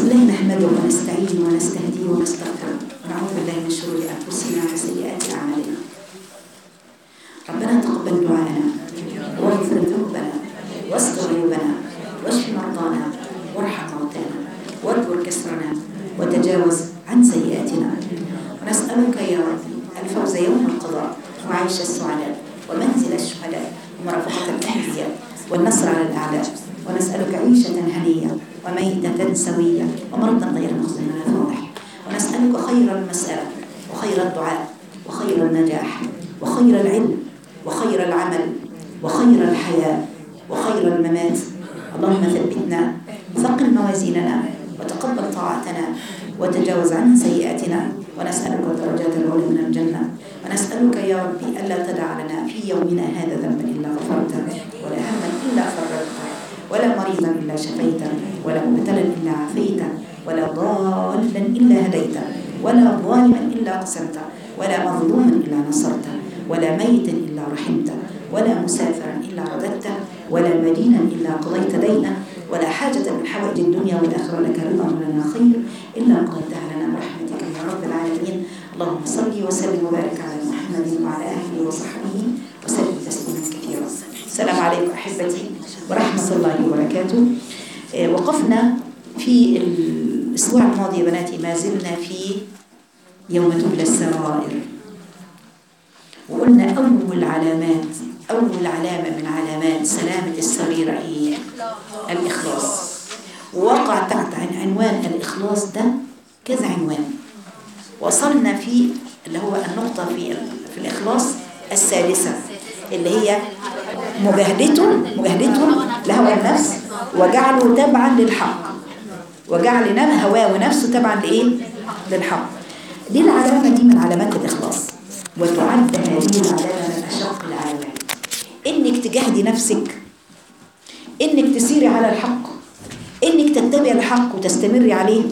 بالله نحمده ونستعين ونستهديه ونستغفره ونعوذ بالله من شرور انفسنا وسيئات اعمالنا ربنا تقبل دعاءنا واغفر ذنوبنا واستر عيوبنا واشف مرضانا وارحم موتانا واكبر كسرنا وتجاوز عن سيئاتنا ونسألك يا ربي الفوز يوم القضاء وعيش السعداء ومنزل الشهداء ومرافقة الأنبياء والنصر على الأعداء ونسألك عيشة هنية وميتة سوية ومرضا غير مخزن ولا فاضح ونسألك خير المسألة وخير الدعاء وخير النجاح وخير العلم وخير العمل وخير الحياة وخير الممات اللهم ثبتنا ثقل موازيننا وتقبل طاعتنا وتجاوز عن سيئاتنا ونسألك الدرجات العلى من الجنة ونسألك يا ربي ألا تدع لنا في يومنا هذا ذنبا إلا غفرته ولا هما إلا فرجته ولا مريضا إلا شفيته ولا مبتلا إلا عافيته ولا ضالا إلا هديته ولا ظالما إلا قسمته ولا مظلوما إلا نصرته ولا ميتا إلا رحمته ولا مسافرا إلا رددته ولا مدينا إلا قضيت دينه ولا حاجة من حوائج الدنيا والآخرة لك رضا ولنا خير إلا قضيتها لنا برحمتك يا رب العالمين اللهم صل وسلم وبارك على محمد وعلى آله وصحبه وسلم تسليما كثيرا السلام عليكم أحبتي ورحمة الله وبركاته آه، وقفنا في الأسبوع الماضي يا بناتي ما زلنا في يوم تبلى السرائر وقلنا أول علامات أول علامة من علامات سلامة السريرة إيه؟ الإخلاص ووقع تحت عن عنوان الإخلاص ده كذا عنوان وصلنا في اللي هو النقطة في في الإخلاص السادسة اللي هي مجاهدته مجاهدته لهوى النفس وجعله تبعا للحق وجعل نم هواه ونفسه تبعا لإيه؟ للحق دي العلامة دي من علامات الإخلاص وتعد هذه العلامة من أشق العلامات إنك تجاهدي نفسك إنك تسيري على الحق إنك تتبعي الحق وتستمري عليه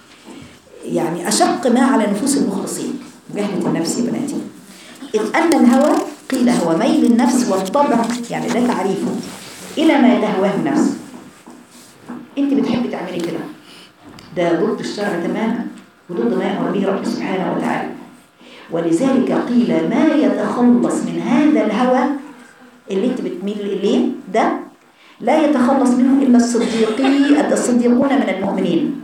يعني أشق ما على نفوس المخلصين مجاهدة النفس يا بناتي إذ أن الهوى قيل هو ميل النفس والطبع يعني ده تعريفه إلى ما يتهواه النفس أنت بتحبي تعملي كده ده ضد الشرع تماما وضد ما يأمر به رب سبحانه وتعالى ولذلك قيل ما يتخلص من هذا الهوى اللي انت بتميل اليه ده لا يتخلص منه الا الصديقي الصديقون من المؤمنين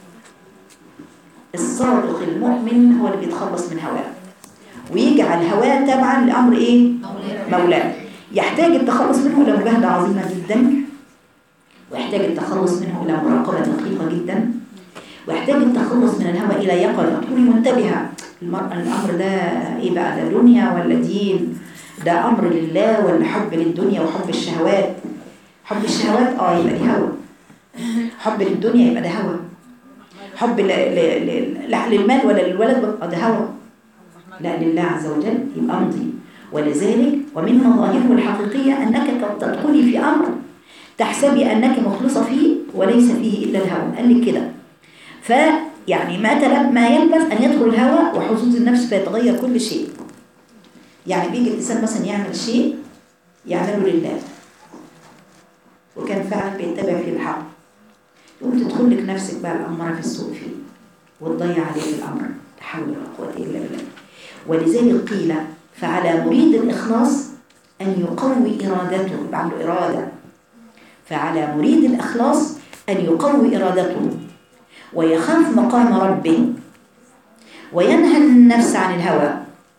الصادق المؤمن هو اللي بيتخلص من هواه ويجعل هواه تبعا لامر ايه مولاه يحتاج التخلص منه الى مجاهده عظيمه جدا ويحتاج التخلص منه الى مراقبه دقيقه جدا ويحتاج التخلص من الهوى الى يقظه تكوني منتبهه المرأة الامر ده ايه بقى ده دنيا ولا دين ده امر لله ولا حب للدنيا وحب الشهوات حب الشهوات اه يبقى دي هوى حب للدنيا يبقى ده هوى حب ل- ل- ل- لا للمال ولا للولد اه ده هوى لا لله عز وجل يبقى امضي ولذلك ومن مظاهره الحقيقية أنك قد تدخلي في أمر تحسبي أنك مخلصة فيه وليس فيه إلا الهوى قال لك كده فيعني ما تلب ما يلبث أن يدخل الهوى وحظوظ النفس فيتغير كل شيء يعني بيجي الإنسان مثلا يعمل شيء يعمله لله وكان فعلا بيتبع في الحق يقوم تدخل لك نفسك بقى الأمارة في السوق فيه وتضيع عليك الأمر لا حول ولا قوة إلا بالله ولذلك قيل فعلى مريد الإخلاص أن يقوي إرادته يبقى عنده إرادة فعلى مريد الإخلاص أن يقوي إرادته ويخاف مقام ربه وينهى النفس عن الهوى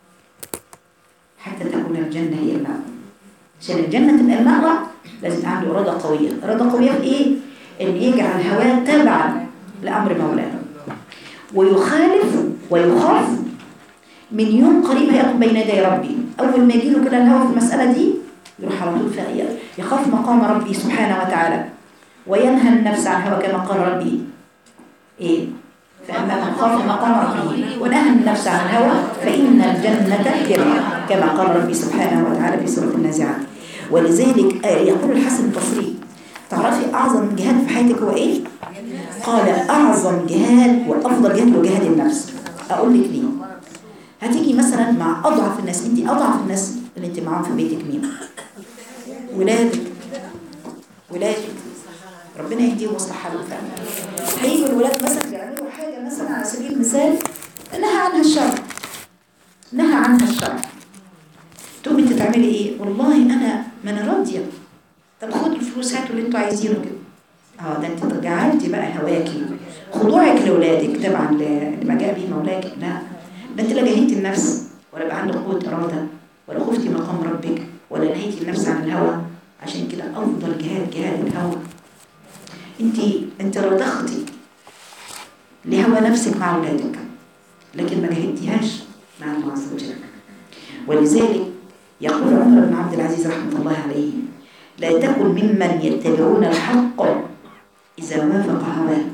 حتى تكون الجنة هي المأوى عشان الجنة تبقى المأوى لازم عنده إرادة قوية إرادة قوية في إيه؟ إن يجعل هواه تبعا لأمر مولاه ويخالف ويخاف من يوم قريب هيقف بين يدي ربي أول ما يجي له كده الهوى في المسألة دي يروح على طول فيها يخاف مقام ربي سبحانه وتعالى وينهى النفس عن هوى كما قال ربي إيه فأما من خاف مقام ربه ونهى النفس عن الهوى فإن الجنة هي المأوى كما قال ربي سبحانه وتعالى في سورة النازعات ولذلك آه، يقول الحسن البصري تعرفي أعظم جهاد في حياتك هو إيه؟ قال أعظم جهاد وأفضل جهاد هو جهاد النفس أقول لك ليه؟ هتيجي مثلا مع أضعف الناس أنت أضعف الناس اللي أنت معاهم في بيتك مين؟ ولادك ولادك ربنا يهديهم ويصلح حالهم فعلا هيجوا الولاد اولاد مثلا بيعملوا حاجه مثلا على سبيل المثال نهى عنها الشرع نهى عنها الشرع تقومي انت تعملي ايه والله انا ما انا راضيه طب خدوا الفلوس هاتوا اللي انتوا عايزينه كده اه ده انت جعلتي بقى هواكي خضوعك لاولادك تبعا ل- لما جاء به مولاك لا ده انت لا جاهدتي النفس ولا بقى عندك قوه اراده ولا خفتي مقام ربك ولا نهيتي النفس عن الهوى عشان كده افضل جهاد جهاد الهوى انت انت رضختي لهوى نفسك مع اولادك لكن ما جاهدتيهاش مع الله عز وجل ولذلك يقول عمر بن عبد العزيز رحمه الله عليه لا تكن ممن يتبعون الحق إذا وافق هواه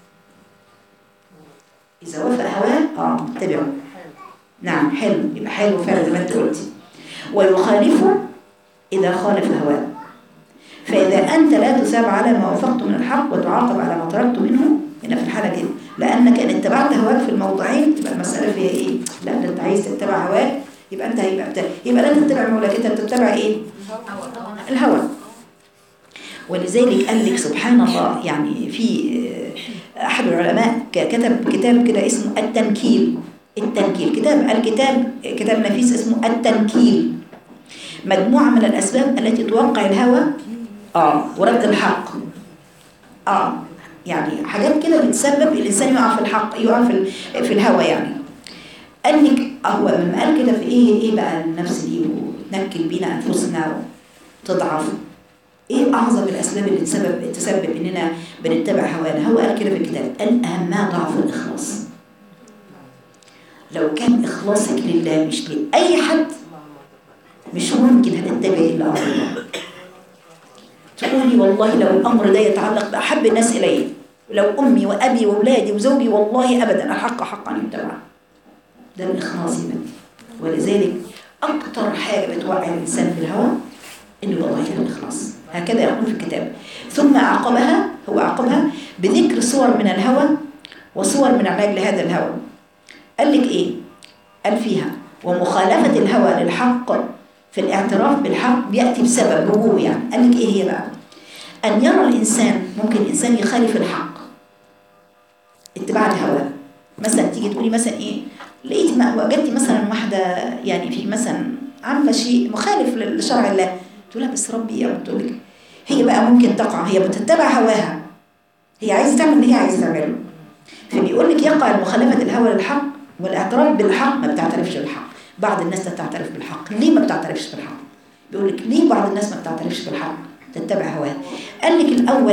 إذا وافق هواه اه اتبعه نعم حلو يبقى حلو فعلا زي ما انت قلتي ويخالفه إذا خالف هواه فإذا أنت لا تثاب على ما وافقت من الحق وتعاقب على ما تركت منه هنا في الحالة دي لأنك إن اتبعت هواك في الموضعين تبقى المسألة فيها إيه؟ لا ده أنت عايز تتبع هواك يبقى أنت هيبقى يبقى لا تتبع مولاك أنت بتتبع إيه؟ الهوى ولذلك قال لك سبحان الله يعني في آه، أحد العلماء ك- كتب كتاب كده اسمه التنكيل التنكيل كتاب الكتاب كتاب نفيس اسمه التنكيل مجموعة من الأسباب التي توقع الهوى آه ورد الحق آه يعني حاجات كده بتسبب الإنسان يقع في الحق يقع في ال- في الهوى يعني قال لك هو لما قال كده في إيه إيه بقى النفس دي وتنكل بينا أنفسنا وتضعف ايه اعظم الاسباب اللي تسبب تسبب اننا بنتبع هوانا هو قال كده في الكتاب قال اهمها ضعف الاخلاص لو كان اخلاصك لله مش لاي حد مش ممكن هتتبعي الا امر الله تقولي والله لو الامر ده يتعلق باحب الناس الي لو امي وابي واولادي وزوجي والله ابدا الحق حقا يتبع ده الاخلاص يا بنتي ولذلك اكتر حاجه بتوقع الانسان في الهوى انه يبقى ضعيف الاخلاص هكذا يقول في الكتاب ثم عاقبها هو عاقبها بذكر صور من الهوى وصور من علاج لهذا الهوى قال لك ايه قال فيها ومخالفة الهوى للحق في الاعتراف بالحق بيأتي بسبب رجوع يعني قال لك ايه هي بقى أن يرى الإنسان ممكن الإنسان يخالف الحق اتباع الهوى مثلا تيجي تقولي مثلا ايه لقيت ما وجدتي مثلا واحدة يعني في مثلا عاملة شيء مخالف لشرع الله تقول لها بس ربي يا تقول لك هي بقى ممكن تقع هي بتتبع هواها هي عايزة تعمل اللي هي عايزة تعمله فبيقول لك يقع مخالفة الهوى للحق والاعتراف بالحق ما بتعترفش بالحق بعض الناس لا بتعترف بالحق ليه ما بتعترفش بالحق بيقول لك ليه بعض الناس ما بتعترفش بالحق تتبع هواها قال لك الأول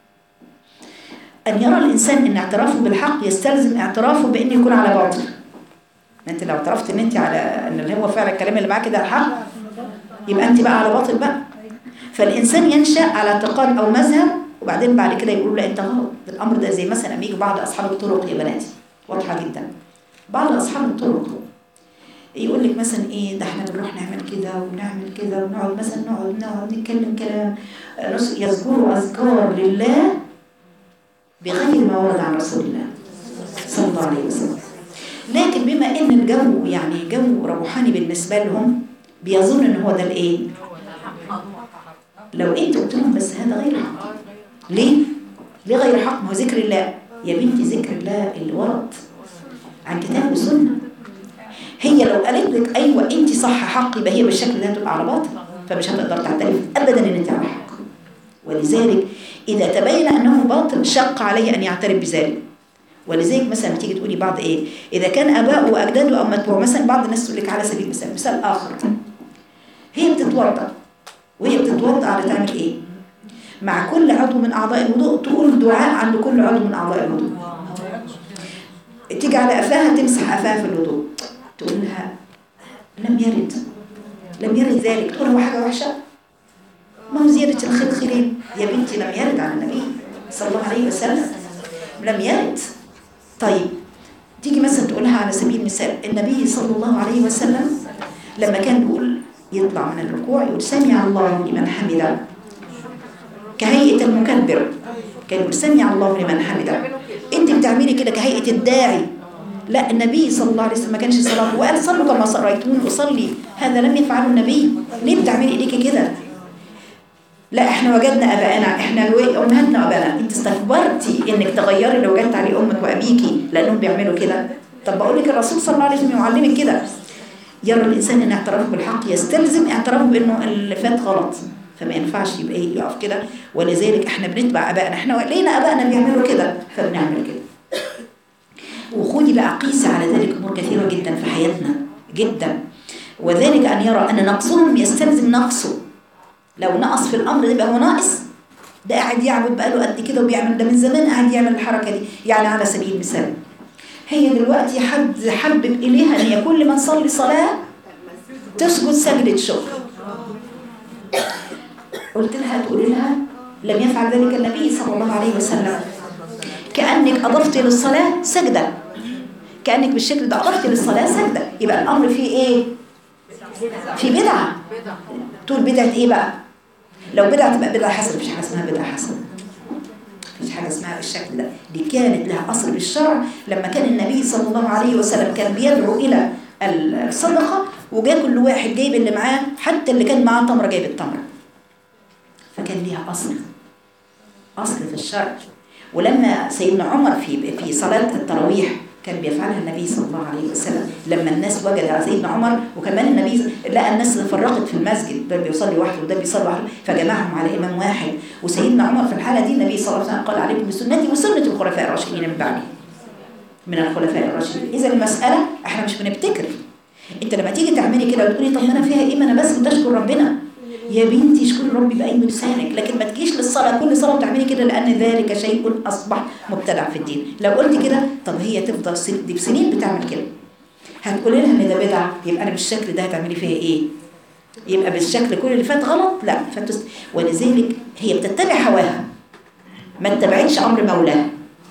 أن يرى الإنسان أن اعترافه بالحق يستلزم اعترافه بأن يكون على باطل ما أنت لو اعترفت أن أنت على أن اللي هو فعلا الكلام اللي معاك ده الحق يبقى أنت بقى على باطل بقى فالإنسان ينشأ على اعتقاد أو مذهب وبعدين بعد كده يقولوا لا أنت غلط الأمر ده زي مثلا لما يجي بعض أصحاب الطرق يا بناتي واضحة جدا بعض أصحاب الطرق يقول لك مثلا ايه ده احنا بنروح نعمل كده ونعمل كده ونقعد مثلا نقعد نقعد نتكلم كلام آه، نص- يذكروا اذكار لله بغير ما ورد عن رسول الله صلى الله عليه وسلم لكن بما ان الجو يعني جو روحاني بالنسبه لهم بيظن ان هو ده الايه لو انت قلت لهم بس هذا غير حق ليه ليه غير حق ما هو ذكر الله يا بنتي ذكر الله اللي ورد عن كتاب وسنه هي لو قالت لك ايوه انت صح حق يبقى هي بالشكل ده هتبقى على باطل فمش هتقدر تعترف ابدا ان انت على حق ولذلك اذا تبين انه باطل شق عليه ان يعترف بذلك ولذلك مثلا تيجي تقولي بعض ايه اذا كان اباؤه واجداده او متبوع مثلا بعض الناس تقول لك على سبيل المثال مثال اخر هي بتتوضا وهي بتتوضا على تعمل ايه مع كل عضو من اعضاء الوضوء تقول دعاء عند كل عضو من اعضاء الوضوء تيجي على قفاها تمسح قفاها في الوضوء تقول لها لم يرد لم يرد ذلك تقول هو حاجة وحشة ما هو زيادة الخير خيرين يا بنتي لم يرد عن النبي صلى الله عليه وسلم لم يرد طيب تيجي مثلا تقولها على سبيل المثال النبي صلى الله عليه وسلم لما كان بيقول يطلع من الركوع يقول سمع الله لمن حمده كهيئة المكبر كان يقول سمع الله لمن حمده انت بتعملي كده كهيئة الداعي لا النبي صلى الله عليه وسلم ما كانش صلاة وقال صلوا كما رأيتموني أصلي هذا لم يفعله النبي ليه بتعملي ايديكي كده لا احنا وجدنا ابائنا احنا الو- امهاتنا وابائنا انت استكبرتي انك تغيري اللي وجدت عليه امك وابيكي لانهم بيعملوا كده طب بقول لك الرسول صلى الله عليه وسلم يعلمك كده يرى الانسان ان اعترافه بالحق يستلزم اعترافه بانه اللي فات غلط فما ينفعش يبقى ايه يقف كده ولذلك احنا بنتبع ابائنا احنا لقينا ابائنا بيعملوا كده فبنعمل كده وخدي بقى قيسي على ذلك امور كثيره جدا في حياتنا جدا وذلك ان يرى ان نقصهم يستلزم نقصه لو نقص في الامر يبقى هو ناقص ده قاعد يعبد بقاله قد كده وبيعمل ده من زمان قاعد يعمل الحركه دي يعني على سبيل المثال هي دلوقتي حد حبب اليها ان هي كل ما تصلي صلاه تسجد سجده شكر قلت لها تقولي لها لم يفعل ذلك النبي صلى الله عليه وسلم كانك اضفت للصلاه سجده كانك بالشكل ده اضفت للصلاه سجده يبقى الامر فيه ايه في بدعه تقول بدعه ايه بقى لو بدعه تبقى بدعه حسنه مفيش حاجه اسمها بدعه حسنه مفيش حاجه اسمها بالشكل ده دي كانت لها اصل بالشرع لما كان النبي صلى الله عليه وسلم كان بيدعو الى الصدقه وجاء كل واحد جايب اللي معاه حتى اللي كان معاه تمره جايب التمره فكان ليها اصل اصل في الشرع ولما سيدنا عمر في في صلاه التراويح كان بيفعلها النبي صلى الله عليه وسلم لما الناس وجد على سيدنا عمر وكمان النبي لقى الناس فرقت في المسجد ده بيصلي وحده وده بيصلي وحده فجمعهم على امام واحد وسيدنا عمر في الحاله دي النبي صلى الله عليه وسلم قال عليكم بسنتي وسنه الخلفاء الراشدين من بعدي من الخلفاء الراشدين اذا المساله احنا مش بنبتكر انت لما تيجي تعملي كده وتقولي طب ما انا فيها ايه ما انا بس بتشكر ربنا يا بنتي اشكري ربي باي لسانك لكن ما تجيش للصلاه كل صلاه وتعملي كده لان ذلك شيء اصبح مبتدع في الدين لو قلت كده طب هي تفضل سن... دي بسنين بتعمل كده هتقولي لها ان ده بدعه يبقى انا بالشكل ده هتعملي فيها ايه يبقى بالشكل كل اللي فات غلط لا فتست... ولذلك هي بتتبع هواها ما اتبعتش امر مولاها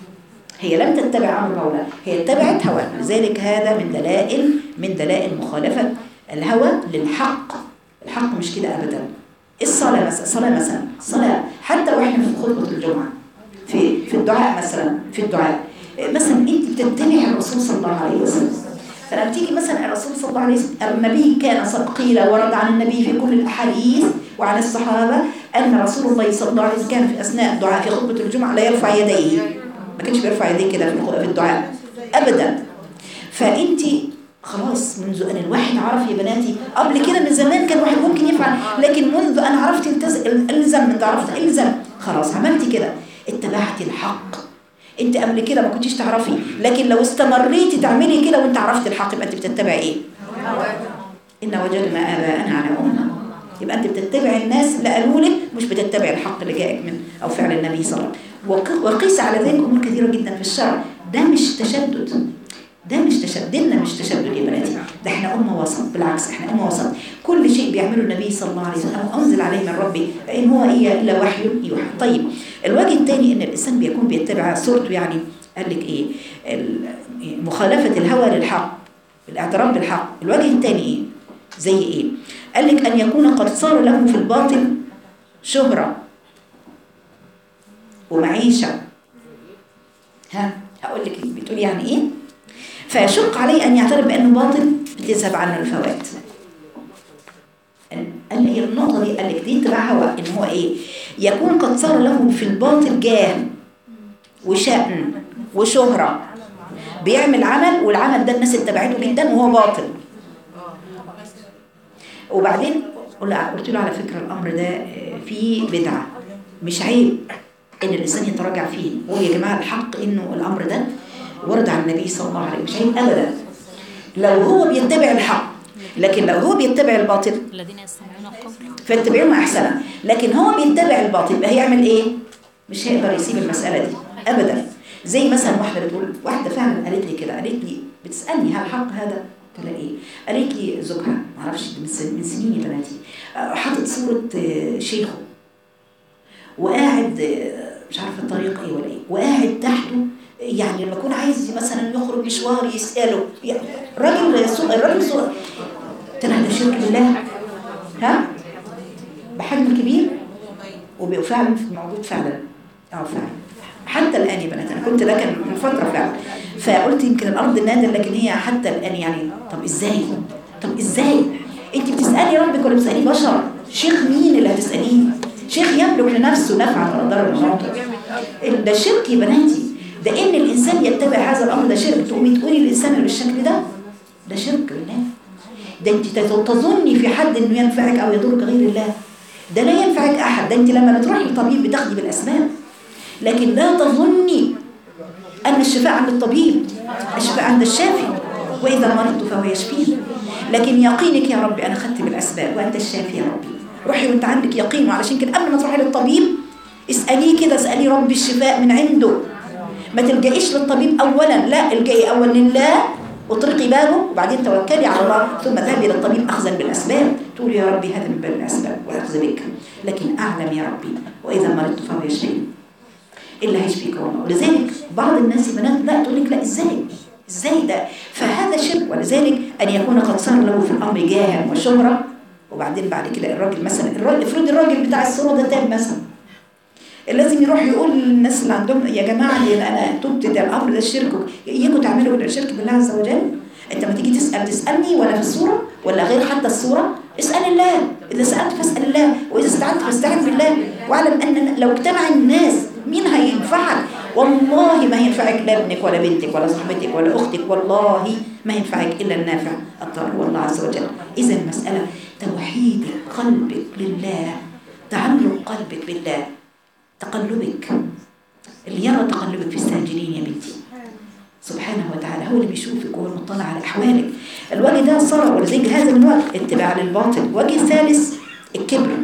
هي لم تتبع امر مولاها هي اتبعت هواها لذلك هذا من دلائل من دلائل مخالفه الهوى للحق الحق مش كده ابدا الصلاه مثلا الصلاه مثلا الصلاه حتى واحنا في خطبه الجمعه في في الدعاء مثلا في الدعاء مثلا انت بتتبعي الرسول صلى الله عليه وسلم فلما تيجي مثلا الرسول صلى الله عليه وسلم النبي كان قيل ورد عن النبي في كل الاحاديث وعن الصحابه ان رسول الله صلى الله عليه وسلم كان في اثناء الدعاء في خطبه الجمعه لا يرفع يديه ما كانش بيرفع يديه كده في الدعاء ابدا فانت خلاص منذ أن الواحد عرف يا بناتي قبل كده من زمان كان واحد ممكن يفعل لكن منذ أن عرفت الزم من عرفت الزم خلاص عملتي كده اتبعتي الحق انت قبل كده ما كنتيش تعرفي لكن لو استمريتي تعملي كده وانت عرفت الحق يبقى انت بتتبعي ايه ان وجدنا اباءنا على امه يبقى انت بتتبعي الناس اللي قالوا لك مش بتتبعي الحق اللي جاءك من او فعل النبي صلى الله عليه وسلم وقيس على ذلك امور كثيره جدا في الشرع ده مش تشدد ده مش تشدد ديننا مش تشدد يا بناتي ده احنا أمة وسط بالعكس احنا أمة وسط كل شيء بيعمله النبي صلى الله عليه وسلم أو أنزل عليه من ربي إن هو إيه إلا وحي يوحى طيب الوجه الثاني إن الإنسان بيكون بيتبع صورته يعني قال لك إيه مخالفة الهوى للحق الاعتراف بالحق الوجه الثاني إيه زي إيه قال لك أن يكون قد صار له في الباطل شهرة ومعيشة ها هقول لك بتقول يعني إيه فيشق عليه أن يعترف بأنه باطل بتذهب عنه الفوات قال لي النقطة دي قال لك دي تبع هو إن هو إيه يكون قد صار له في الباطل جاه وشأن وشهرة بيعمل عمل والعمل ده الناس اتبعته جدا وهو باطل وبعدين قلت له على فكرة الأمر ده فيه بدعة مش عيب إن الإنسان يتراجع فيه وقول يا جماعة الحق إنه الأمر ده ورد عن النبي صلى الله عليه وسلم ابدا لو هو بيتبع الحق لكن لو هو بيتبع الباطل الذين يستمعون القول فاتبعوه احسنا لكن هو بيتبع الباطل يبقى هيعمل ايه مش هيقدر يسيب المساله دي ابدا زي مثلا واحده بتقول واحده فعلا قالت لي كده قالت لي بتسالني هل حق هذا قلت لها ايه قالت لي زوجها ما اعرفش من سنين يا بناتي حاطط صوره شيخه وقاعد مش عارفه الطريقه ايه ولا ايه وقاعد تحته يعني لما يكون عايز مثلا يخرج مشوار يسأله يعني راجل سوء الراجل سوء طلع ده شرك بالله ها بحجم كبير وبقوا فعلا موجود فعلا اه فعلا حتى الآن يا بنات أنا كنت ده كان من فترة فعلا فقلت يمكن الأرض نادر لكن هي حتى الآن يعني طب إزاي طب إزاي أنت بتسألي ربك ولا بتسألي بشر شيخ مين اللي هتسأليه شيخ يملك لنفسه نفعا ولا ضررا ولا ضررا. ده شرك يا بناتي ده ان الانسان يتبع هذا الامر ده شرك تقومي تقولي الانسان اللي بالشكل ده ده شرك بالله ده انت تظني في حد انه ينفعك او يضرك غير الله ده لا ينفعك احد ده انت لما بتروحي للطبيب بتاخدي بالاسباب لكن لا تظني ان الشفاء عند الطبيب الشفاء عند الشافي واذا مرضت فهو يشفيني لكن يقينك يا ربي انا خدت بالاسباب وانت الشافي يا ربي روحي وانت عندك يقين وعلشان كده قبل ما تروحي للطبيب اساليه كده اسالي ربي الشفاء من عنده ما تلجئيش للطبيب اولا لا الجئي اولا لله واطرقي بابه وبعدين توكلي على الله ثم ذهبي الى الطبيب اخذا بالاسباب تقولي يا ربي هذا من باب الاسباب واخذ بك لكن اعلم يا ربي واذا مرضت فهو يشفيني الا هيشفيك هو ولذلك بعض الناس بنات لا تقول لك لا ازاي ازاي ده فهذا شرك ولذلك ان يكون قد صار له في الامر جاه وشهره وبعدين بعد كده الراجل مثلا الراجل افرض الراجل بتاع الصوره ده تاب مثلا لازم يروح يقول للناس اللي عندهم يا جماعه دي انا تبت ده الامر ده الشرك يجوا تعملوا الشرك بالله عز وجل انت ما تيجي تسال تسالني ولا في الصوره ولا غير حتى الصوره اسال الله اذا سالت فاسال الله واذا استعنت فاستعن بالله واعلم ان لو اجتمع الناس مين هينفعك والله ما هينفعك لا ابنك ولا بنتك ولا صاحبتك ولا اختك والله ما ينفعك الا النافع الضار والله عز وجل اذا المساله توحيد قلبك لله تعلق قلبك بالله تقلبك اللي يرى تقلبك في الساجدين يا بنتي سبحانه وتعالى هو اللي بيشوفك وهو المطلع على احوالك الوجه ده صار ولذلك هذا من وجه اتباع للباطل وجه ثالث الكبر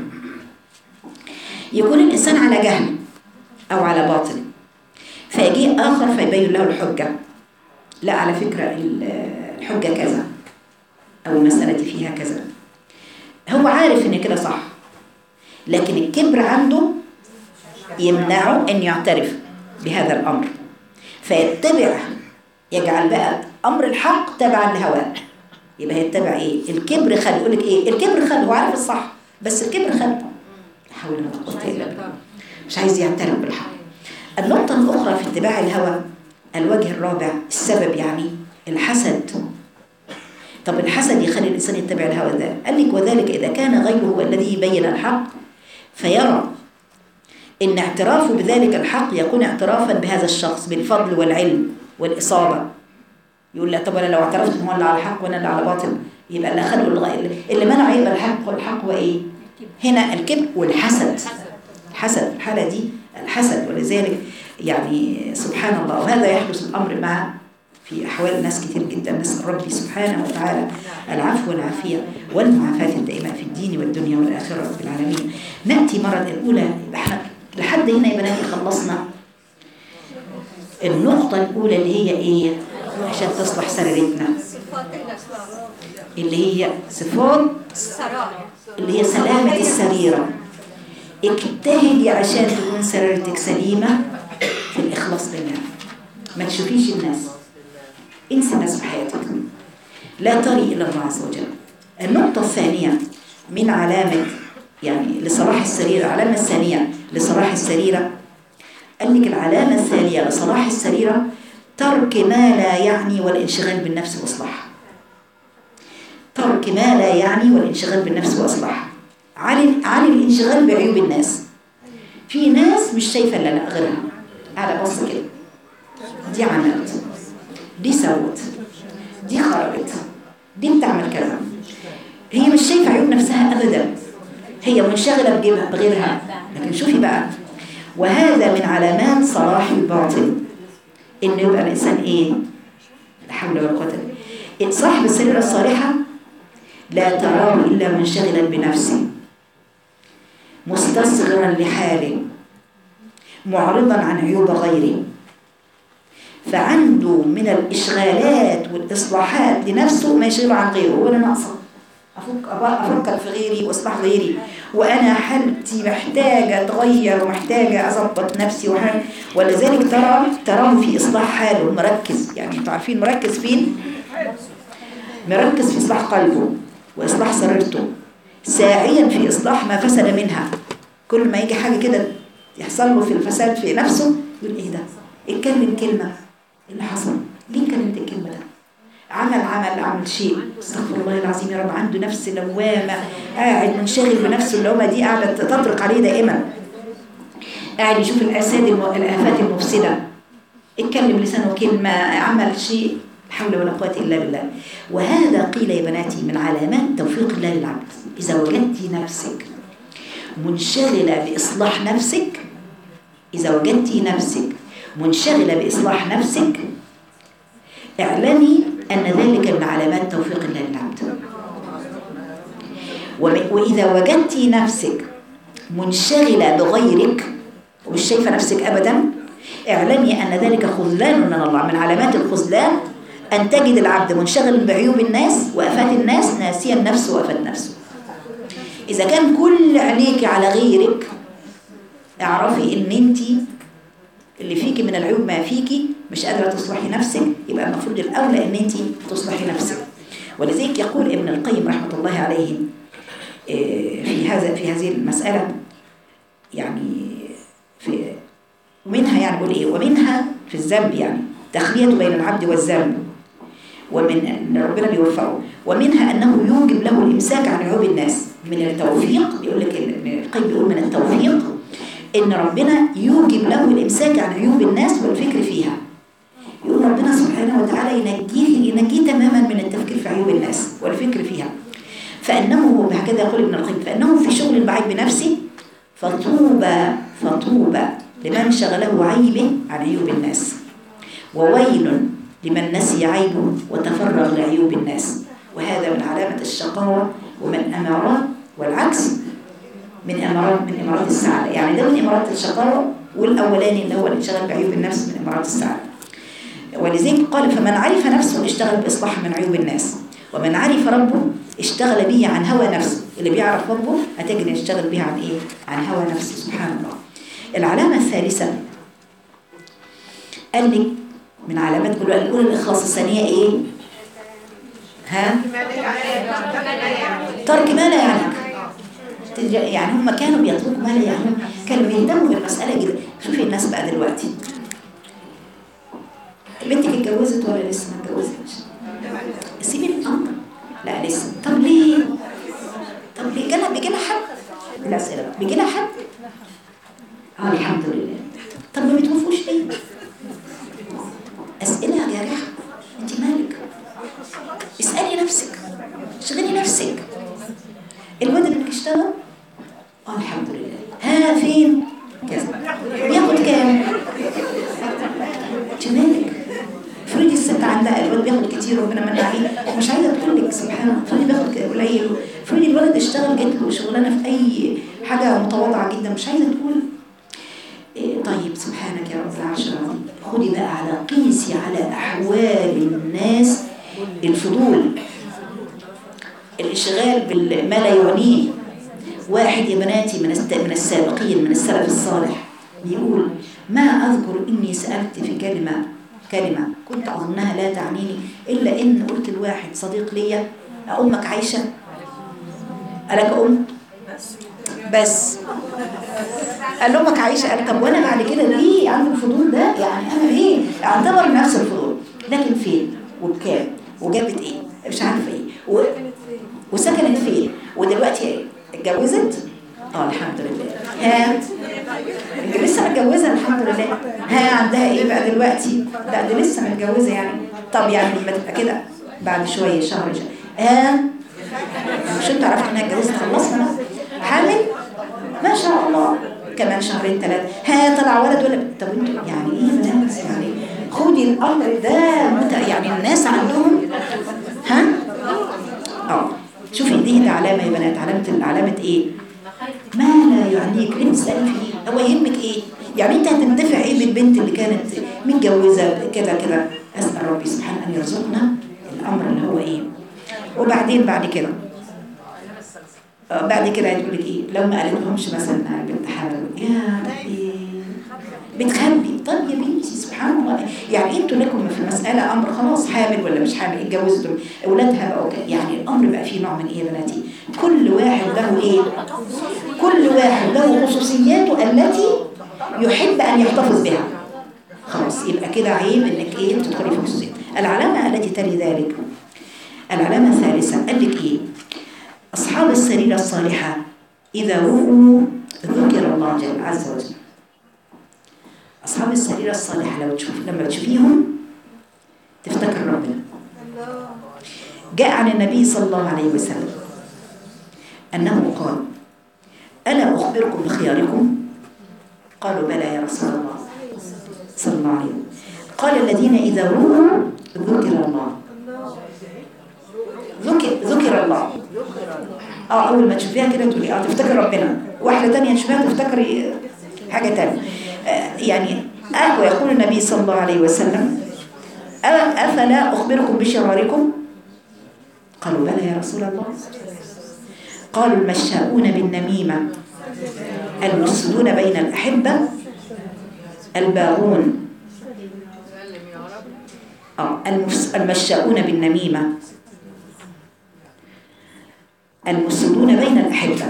يكون الانسان على جهل او على باطل فيجي اخر فيبين له الحجه لا على فكره الحجه كذا او المساله فيها كذا هو عارف ان كده صح لكن الكبر عنده يمنعه ان يعترف بهذا الامر فيتبع يجعل بقى امر الحق تبعا لهواه يبقى هيتبع ايه الكبر خد يقول لك ايه الكبر خد هو عارف الصح بس الكبر خد لا حول ولا قوه الا بالله مش عايز يعترف بالحق النقطه الاخرى في اتباع الهوى الوجه الرابع السبب يعني الحسد طب الحسد يخلي الانسان يتبع الهوى ده قال لك وذلك اذا كان غيره هو الذي يبين الحق فيرى إن اعترافه بذلك الحق يكون اعترافا بهذا الشخص بالفضل والعلم والإصابة يقول لا طب أنا لو اعترفت إن هو اللي على الحق وأنا اللي على باطل يبقى اللي أخذه الغ... اللي منع يبقى الحق والحق هو إيه؟ هنا الكبر والحسد الحسد الحالة دي الحسد ولذلك يعني سبحان الله وهذا يحدث الأمر مع في أحوال ناس كتير جدا نسأل ربي سبحانه وتعالى العفو والعافية والمعافاة الدائمة في الدين والدنيا والآخرة رب العالمين نأتي مرة الأولى احنا لحد هنا يا بناتي خلصنا النقطة الأولى اللي هي إيه عشان تصلح سريرتنا اللي هي صفات اللي هي سلامة السريرة اجتهدي عشان تكون سريرتك سليمة في الإخلاص لله ما تشوفيش الناس انسي الناس في حياتك لا تري إلا الله عز وجل النقطة الثانية من علامة يعني لصلاح السريرة العلامة الثانية لصلاح السريرة قال لك العلامة الثانية لصلاح السريرة ترك ما لا يعني والانشغال بالنفس وإصلاحها ترك ما لا يعني والانشغال بالنفس وإصلاحها عن عن الانشغال بعيوب الناس في ناس مش شايفة إلا لا غيرها على بص كده دي عملت دي سوت دي خرجت دي بتعمل كذا هي مش شايفة عيوب نفسها أبدا هي منشغلة بغيرها لكن شوفي بقى وهذا من علامات صلاح الباطن إنه يبقى الإنسان إيه لا حول ولا قوة إلا صاحب السريرة الصالحة لا تراه إلا منشغلا بنفسه مستصغرا لحاله معرضا عن عيوب غيره فعنده من الإشغالات والإصلاحات لنفسه ما يشغله عن غيره هو أنا ناقصة أفكر في غيري وإصلاح غيري وأنا حالتي محتاجة أتغير ومحتاجة أظبط نفسي وحاجة ولذلك ترى تراه في إصلاح حاله مركز يعني أنتوا عارفين مركز فين؟ مركز في إصلاح قلبه وإصلاح سريرته ساعيا في إصلاح ما فسد منها كل ما يجي حاجة كده يحصل له في الفساد في نفسه يقول إيه ده؟ اتكلم كلمة اللي حصل ليه كلمت الكلمة ده؟ عمل عمل عمل شيء استغفر الله العظيم يا رب عنده نفس لوامة قاعد منشغل بنفسه اللوامة دي قاعدة تطرق عليه دائما قاعد يشوف الآفات الآفات المفسدة اتكلم لسانه كلمة عمل شيء لا حول ولا قوة إلا بالله وهذا قيل يا بناتي من علامات توفيق الله للعبد إذا وجدت نفسك منشغلة بإصلاح نفسك إذا وجدت نفسك منشغلة بإصلاح نفسك اعلمي أن ذلك من علامات توفيق الله للعبد وإذا وجدت نفسك منشغلة بغيرك ومش شايفة نفسك أبدا اعلمي أن ذلك خذلان من الله من علامات الخذلان أن تجد العبد منشغل بعيوب الناس وأفات الناس ناسيا نفسه وأفات نفسه إذا كان كل عينيك على غيرك اعرفي ان انت اللي فيكي من العيوب ما فيكي مش قادرة تصلحي نفسك يبقى المفروض الأولى ان انت تصلحي نفسك ولذلك يقول ابن القيم رحمة الله عليه في هذا في هذه المسألة يعني في ومنها يعني بقول ايه ومنها في الذنب يعني تخلية بين العبد والذنب ومن ان ربنا بيوفقه ومنها انه يوجب له الامساك عن عيوب الناس من التوفيق بيقول لك ابن القيم بيقول من التوفيق ان ربنا يوجب له الامساك عن عيوب الناس والفكر فيها يقول ربنا سبحانه وتعالى ينجيه ينجيه تماما من التفكير في عيوب الناس والفكر فيها فانه هكذا يقول ابن القيم فانه في شغل بعيد بنفسه فطوبى فطوبى لمن شغله عيبه عن عيوب الناس وويل لمن نسي عيبه وتفرغ لعيوب الناس وهذا من علامة الشقاوة ومن أمارات والعكس من أمارات من إمارات السعادة يعني ده من إمارات الشقاوة والأولاني اللي هو الانشغال بعيوب النفس من إمارات السعادة ولذلك قال فمن عرف نفسه اشتغل بإصلاح من عيوب الناس ومن عرف ربه اشتغل به عن هوى نفسه اللي بيعرف ربه هتجد يشتغل به عن ايه عن هوى نفسه سبحان الله العلامة الثالثة قال لك من علامات الأولى الإخلاص الثانية ايه ها ترك ما لا يعنيك يعني هم كانوا بيتركوا ما لا يعنيهم كانوا بيهتموا بالمسألة جدا شوفي الناس بقى دلوقتي بنتك اتجوزت ولا لسه ما اتجوزتش سيبي الامر لا لسه طب ليه طب ليه جالها بيجي لها حد الاسئله بيجي لها حد اه الحمد لله طب ما بتوافقوش ليه اسئله جارحه انت مالك اسالي نفسك اشغلي نفسك الواد اللي بيشتغل اه الحمد لله ها فين كذا بياخد كام انت مالك فريدي الست عندها الولد بياخد كتير ربنا من عليه مش عايزه تقول لك سبحان الله فريدي بياخد قليل فريدي الولد اشتغل جات له شغلانه في اي حاجه متواضعه جدا مش عايزه تقول إيه طيب سبحانك يا رب العرش العظيم خدي بقى على قيسي على احوال الناس الفضول الاشغال بما لا يعنيه واحد يا بناتي من من السابقين من السلف الصالح بيقول ما اذكر اني سالت في كلمه كلمة كنت أظنها لا تعنيني إلا إن قلت لواحد صديق ليا أمك عايشة قالك أم بس قال له أمك عايشة قال طب وأنا بعد كده ليه عندي الفضول ده يعني أنا ليه أعتبر نفس الفضول لكن فين وبكام وجابت إيه مش عارفة إيه و... وسكنت فين ودلوقتي اتجوزت اه الحمد لله ها لسه متجوزه الحمد لله ها عندها ايه بقى دلوقتي لا دي لسه متجوزه يعني طب يعني لما تبقى كده بعد شويه شهر شهر ها مش انت عرفت انها اتجوزت خلصنا حامل ما شاء الله كمان شهرين ثلاثه ها طلع ولد ولا طب انتوا يعني ايه بنات يعني خدي الامر ده مت... يعني الناس عندهم ها اه شوفي دي, دي علامه يا بنات علامه علامه ايه ما لا يعنيك ليه تسألي فيه هو يهمك ايه يعني انت هتنتفع ايه بالبنت اللي كانت متجوزة كذا كذا اسأل ربي سبحانه ان يرزقنا الامر اللي هو ايه وبعدين بعد كده آه بعد كده هتقول لك ايه لو ما قالت لهمش مثلا انا بنت حامل يا ربي بتخبي طب يا بنتي سبحان الله يعني انتوا لكم في المسألة امر خلاص حامل ولا مش حامل اتجوزتوا اولادها بقوا يعني الامر بقى فيه نوع من ايه يا بناتي كل واحد له ايه كل واحد له خصوصياته التي يحب ان يحتفظ بها خلاص يبقى كده عيب انك ايه تدخلي في خصوصيات العلامة التي تلي ذلك العلامة الثالثة قال لك إيه أصحاب السريرة الصالحة إذا رؤوا ذكر الله جل عز وجل أصحاب السريرة الصالحة لو تشوف لما تشوفيهم تفتكر ربنا جاء عن النبي صلى الله عليه وسلم أنه قال ألا أخبركم بخياركم قالوا بلى يا رسول الله صلى الله عليه وسلم قال الذين إذا رؤوا ذكر الله ذكر ذكر الله اه اول ما تشوفيها كده تقولي اه تفتكر ربنا واحده تانية تشوفيها تفتكري حاجه تانية آه يعني آه ويقول النبي صلى الله عليه وسلم أ- افلا اخبركم بشراركم قالوا بلى يا رسول الله قالوا المشاؤون بالنميمه المفسدون بين الاحبه الباغون اه المفس- المشاؤون بالنميمه المفسدون بين الأحبة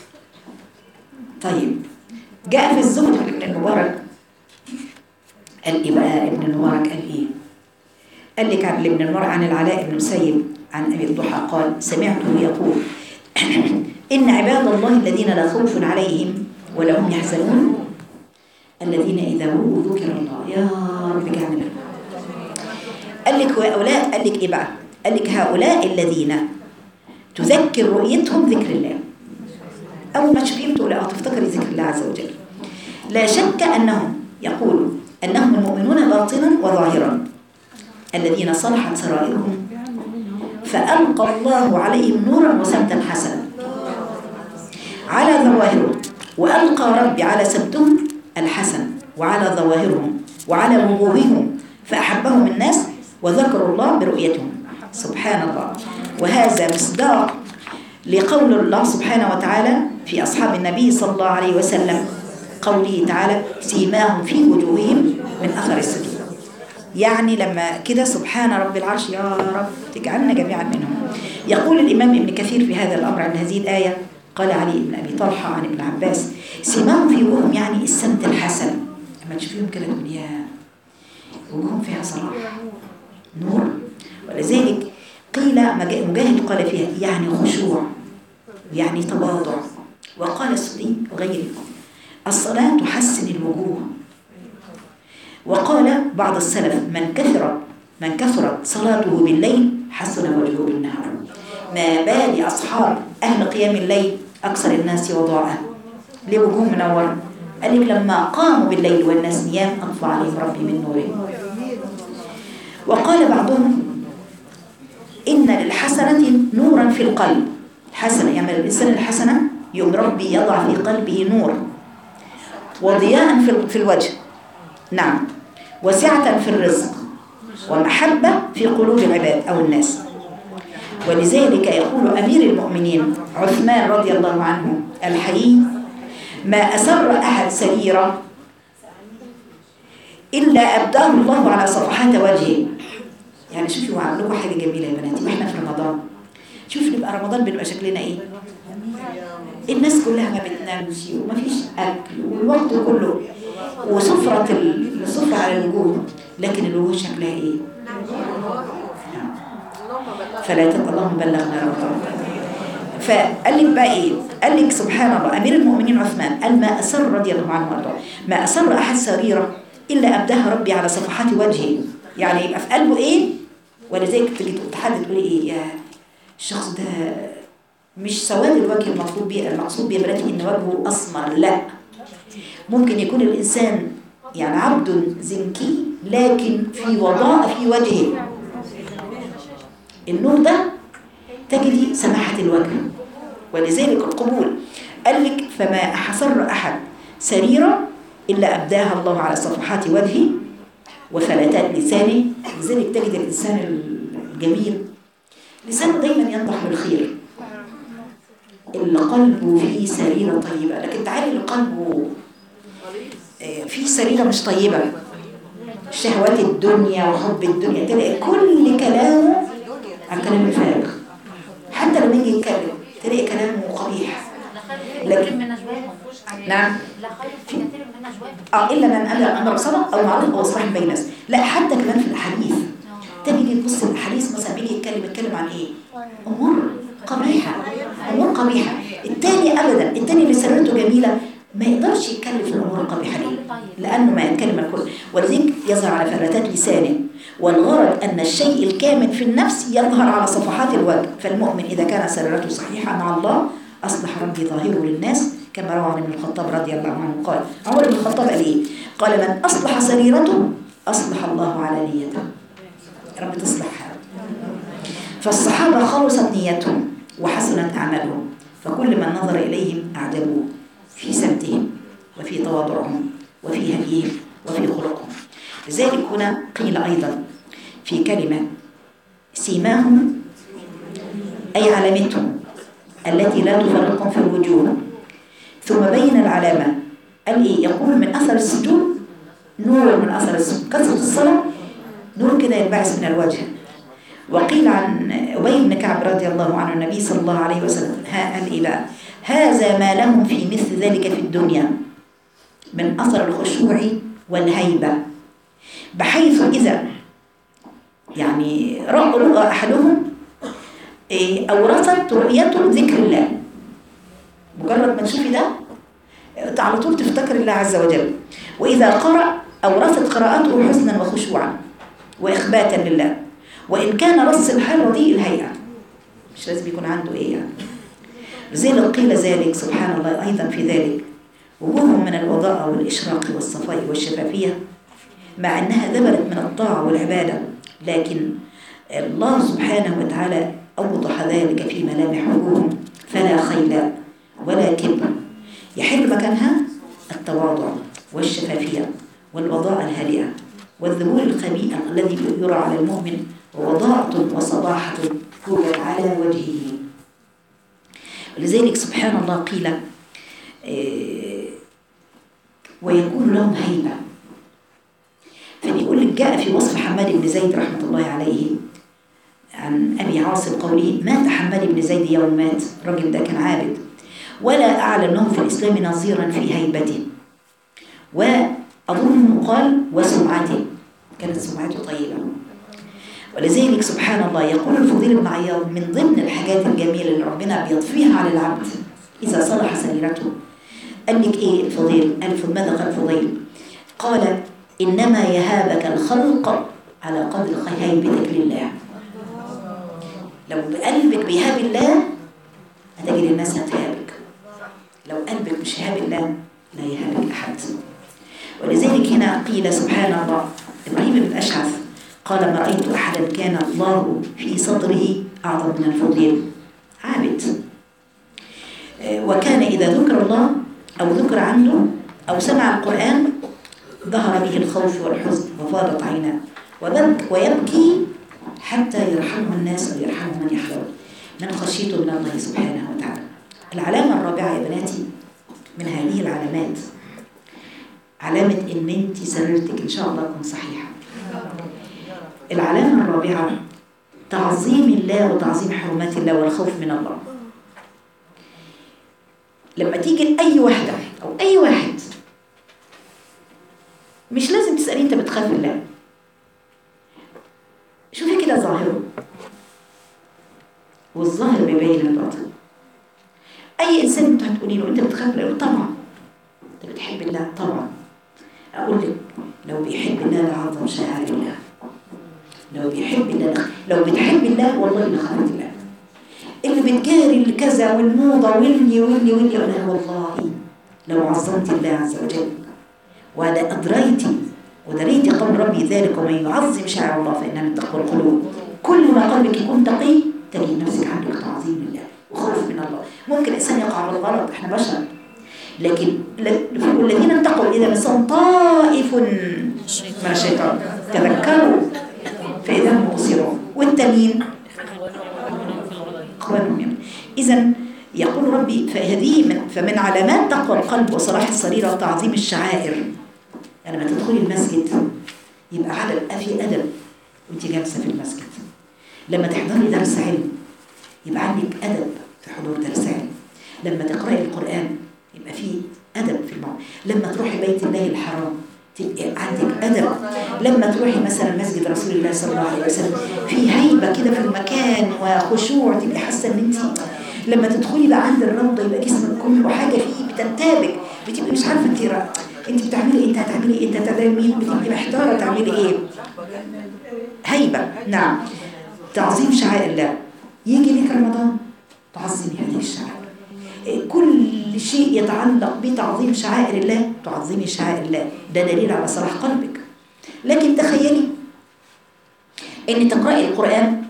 طيب جاء في الزهد من ابن المبارك قال إيه بقى ابن المبارك قال إيه قال لك عن ابن المبارك عن العلاء بن مسيب عن أبي الضحى قال سمعته يقول إن عباد الله الذين لا خوف عليهم ولا هم يحزنون الذين إذا رؤوا ذكر الله يا رب اجعلنا منهم قال لك هؤلاء قال لك إيه بقى قال لك هؤلاء الذين تذكر رؤيتهم ذكر الله أول ما تشوفيهم تقول اه تفتكري ذكر الله عز وجل لا شك أنهم يقول أنهم المؤمنون باطنا وظاهرا الذين صلحت سرائرهم فألقى الله عليهم نورا وسمتا حسنا على ظواهرهم وألقى ربي على سمتهم الحسن وعلى ظواهرهم وعلى وجوههم فأحبهم الناس وذكروا الله برؤيتهم سبحان الله وهذا مصداق لقول الله سبحانه وتعالى في أصحاب النبي صلى الله عليه وسلم قوله تعالى سيماهم في وجوههم من أثر السجود يعني لما كده سبحان رب العرش يا رب تجعلنا جميعا منهم يقول الإمام ابن كثير في هذا الأمر عن هذه الآية قال علي بن أبي طلحة عن ابن عباس سيماهم في وجوههم يعني السمت الحسن لما تشوفيهم كده تقول يا وجوههم فيها صلاح نور ولذلك قيل مجا- مجاهد قال فيها يعني خشوع يعني تواضع وقال السدي وغيره الصلاة تحسن الوجوه وقال بعض السلف من كثر من كثرت صلاته بالليل حسن وجهه بالنهار ما بال أصحاب أهل قيام الليل أكثر الناس وضاعا ليه وجوه منورة قال لك لما قاموا بالليل والناس نيام أطفى عليهم ربي من نوره وقال بعضهم إن للحسنة نورا في القلب حسنة يعني الإنسان الحسنة يوم ربي يضع في قلبه نور وضياء في في الوجه نعم وسعة في الرزق ومحبة في قلوب العباد أو الناس ولذلك يقول أمير المؤمنين عثمان رضي الله عنه الحليم ما أسر أحد سريرة إلا أبداه الله على صفحات وجهه يعني شوفي وعامل لكم حاجة جميلة يا بناتي واحنا في رمضان شوف نبقى رمضان بنبقى شكلنا ايه الناس كلها ما بتنامش ومفيش اكل والوقت كله وسفرة ال- السفرة على الوجوه لكن الوجوه شكلها ايه فلا تبقى اللهم بلغنا رمضان فقال لك بقى ايه قال لك سبحان الله امير المؤمنين عثمان قال ما اسر رضي الله عنه وارضاه ما اسر احد سريره الا ابداها ربي على صفحات وجهه يعني يبقى في قلبه ايه ولذلك تيجي تحدد تقولي ايه يا الشخص ده مش سواد الوجه المطلوب بيه المقصود بيه بلاتي ان وجهه اسمر لا ممكن يكون الانسان يعني عبد زنكي لكن في وضاء في وجهه النور ده تجدي سماحة الوجه ولذلك القبول قال لك فما حصر أحد سريرة إلا أبداها الله على صفحات وجهه وفلتات لسانه لذلك تجد الإنسان الجميل لسانه دايما ينضح بالخير اللي قلبه فيه سريرة طيبة لكن تعالي اللي قلبه آه، فيه سريرة مش طيبة شهوات الدنيا وحب الدنيا تلاقي كل كلامه عن كلام الفارغ حتى لما يجي يتكلم تلاقي كلامه قبيح لكن نعم لا خير في كثير من نجواهم اه الا من امر امر بصدق او معروف او اصلاح بين الناس لا حتى كمان في الحديث تجي تبص الاحاديث مثلا بيجي يتكلم يتكلم عن ايه امور قبيحه امور قبيحه التاني ابدا التاني اللي سرته جميله ما يقدرش يتكلم في الامور القبيحه دي لانه ما يتكلم الكل ولذلك يظهر على فلتات لسانه والغرض ان الشيء الكامن في النفس يظهر على صفحات الوجه فالمؤمن اذا كان سريرته صحيحه مع الله اصلح ربي ظاهره للناس كما روى عن ابن الخطاب رضي الله عنه قال عمر بن الخطاب قال ايه قال من اصلح سريرته اصلح الله علانيته يا رب تصلح حاله فالصحابه خلصت نيتهم وحسنت اعمالهم فكل من نظر اليهم اعجبوه في سمتهم وفي تواضعهم وفي هديهم وفي خلقهم لذلك هنا قيل أيضا في كلمة سيماهم أي علامتهم التي لا تفرقهم في الوجوه ثم بين العلامة قال إيه يقول من أثر السجود نور من أثر السجود كثرة الصلاة نور كده ينبعث من الوجه وقيل عن أبي بن كعب رضي الله عنه النبي صلى الله عليه وسلم ها قال إيه بقى هذا ما لهم في مثل ذلك في الدنيا من أثر الخشوع والهيبة بحيث إذا يعني رأى أحدهم إيه، أورثت رؤيته ذكر الله مجرد ما تشوفي ده على طول تفتكر الله عز وجل وإذا قرأ أورثت قراءته حسنا وخشوعا وإخباتا لله وإن كان رص الحال رديء الهيئة مش لازم يكون عنده إيه يعني زي لو قيل ذلك سبحان الله أيضا في ذلك وجوههم من الوضاء والإشراق والصفاء والشفافية مع أنها ذبلت من الطاعة والعبادة لكن الله سبحانه وتعالى أوضح ذلك في ملامح وجوههم فلا خيل ولا كبر يحل مكانها التواضع والشفافية والوضاء الهادئة والذبول الخبيئة الذي يرى على المؤمن ووضاءة وصباحة توجد على وجهه ولذلك سبحان الله قيل إيه، ويكون لهم هيبة فبيقول لك جاء في وصف حماد بن زيد رحمة الله عليه عن أبي عاصم قوله مات حماد بن زيد يوم مات الراجل ده كان عابد ولا أعلم له في الإسلام نظيرا في هيبته وأظن قال وسمعته كانت سمعته طيبة ولذلك سبحان الله يقول الفضيل بن عياض من ضمن الحاجات الجميلة اللي ربنا بيضفيها على العبد إذا صلح سريرته قال لك إيه الفضيل؟ قال ماذا قال الفضيل؟ قال إنما يهابك الخلق على قدر هيبتك لله لو قلبك بيهاب الله هتجد الناس هتهابك لو قلبك مش هاب الله لا يهابك أحد ولذلك هنا قيل سبحان الله إبراهيم بن أشعث قال ما رأيت أحدا كان الله في صدره أعظم من الفضيل عابد آه، وكان إذا ذكر الله أو ذكر عنه أو سمع القرآن ظهر به الخوف والحزن وفاضت عيناه وبك ويبكي حتى يرحمه الناس أو يرحمه من يحضر من خشيته من الله سبحانه وتعالى العلامة الرابعة يا بناتي من هذه العلامات علامة إن أنت سريرتك إن شاء الله تكون صحيحة العلامة الرابعة تعظيم الله وتعظيم حرمات الله والخوف من الله لما تيجي لأي واحدة أو أي واحد مش لازم تسألي أنت بتخاف الله شوفي كده ظاهره والظاهر بيبين الباطن أي إنسان أنت هتقولي له أنت بتخاف الله يقول طبعا أنت بتحب الله طبعا أقول لك لو بيحب الله لعظم شعائر الله لو بيحب الله لو بتحب الله والله لخافت الله اللي بتجاري الكذا والموضة واللي واللي واللي أنا والله لو عظمت الله عز وجل ولا أدريتي ودريت قول ربي ذلك ومن يعظم شعائر الله فإنها من تقوى القلوب كل ما قلبك يكون تقي تجد نفسك عندك تعظيم الله وخوف من الله ممكن الإنسان يقع بالغلط إحنا بشر لكن والذين اتقوا إذا مسهم طائف من الشيطان تذكروا فإذا هم مبصرون والتانيين أخوانهم إذا يقول ربي فهذه من فمن علامات تقوى القلب وصلاح السريرة وتعظيم الشعائر يعني لما تدخلي المسجد يبقى على في أدب وانت جالسة في المسجد لما تحضري درس علم يبقى عندك أدب في حضور درس علم لما تقرأي القرآن يبقى في أدب في الموضوع لما تروحي بيت الله الحرام تبقى عندك أدب لما تروحي مثلا مسجد رسول الله صلى الله عليه وسلم في هيبة كده في المكان وخشوع تبقي حاسة ان انت لما تدخلي بقى عند الروضة يبقى جسمك كله حاجة فيه بتنتابك بتبقي مش عارفة انت را- انت بتعملي ايه انت هتعملي ايه انت هتعملي مين بتبقي محتارة تعملي ايه هيبة نعم تعظيم شعائر الله يجي لك رمضان تعظمي هذه الشعائر كل شيء يتعلق بتعظيم شعائر الله تعظمي شعائر الله ده دليل على صلاح قلبك لكن تخيلي ان تقرأي القرآن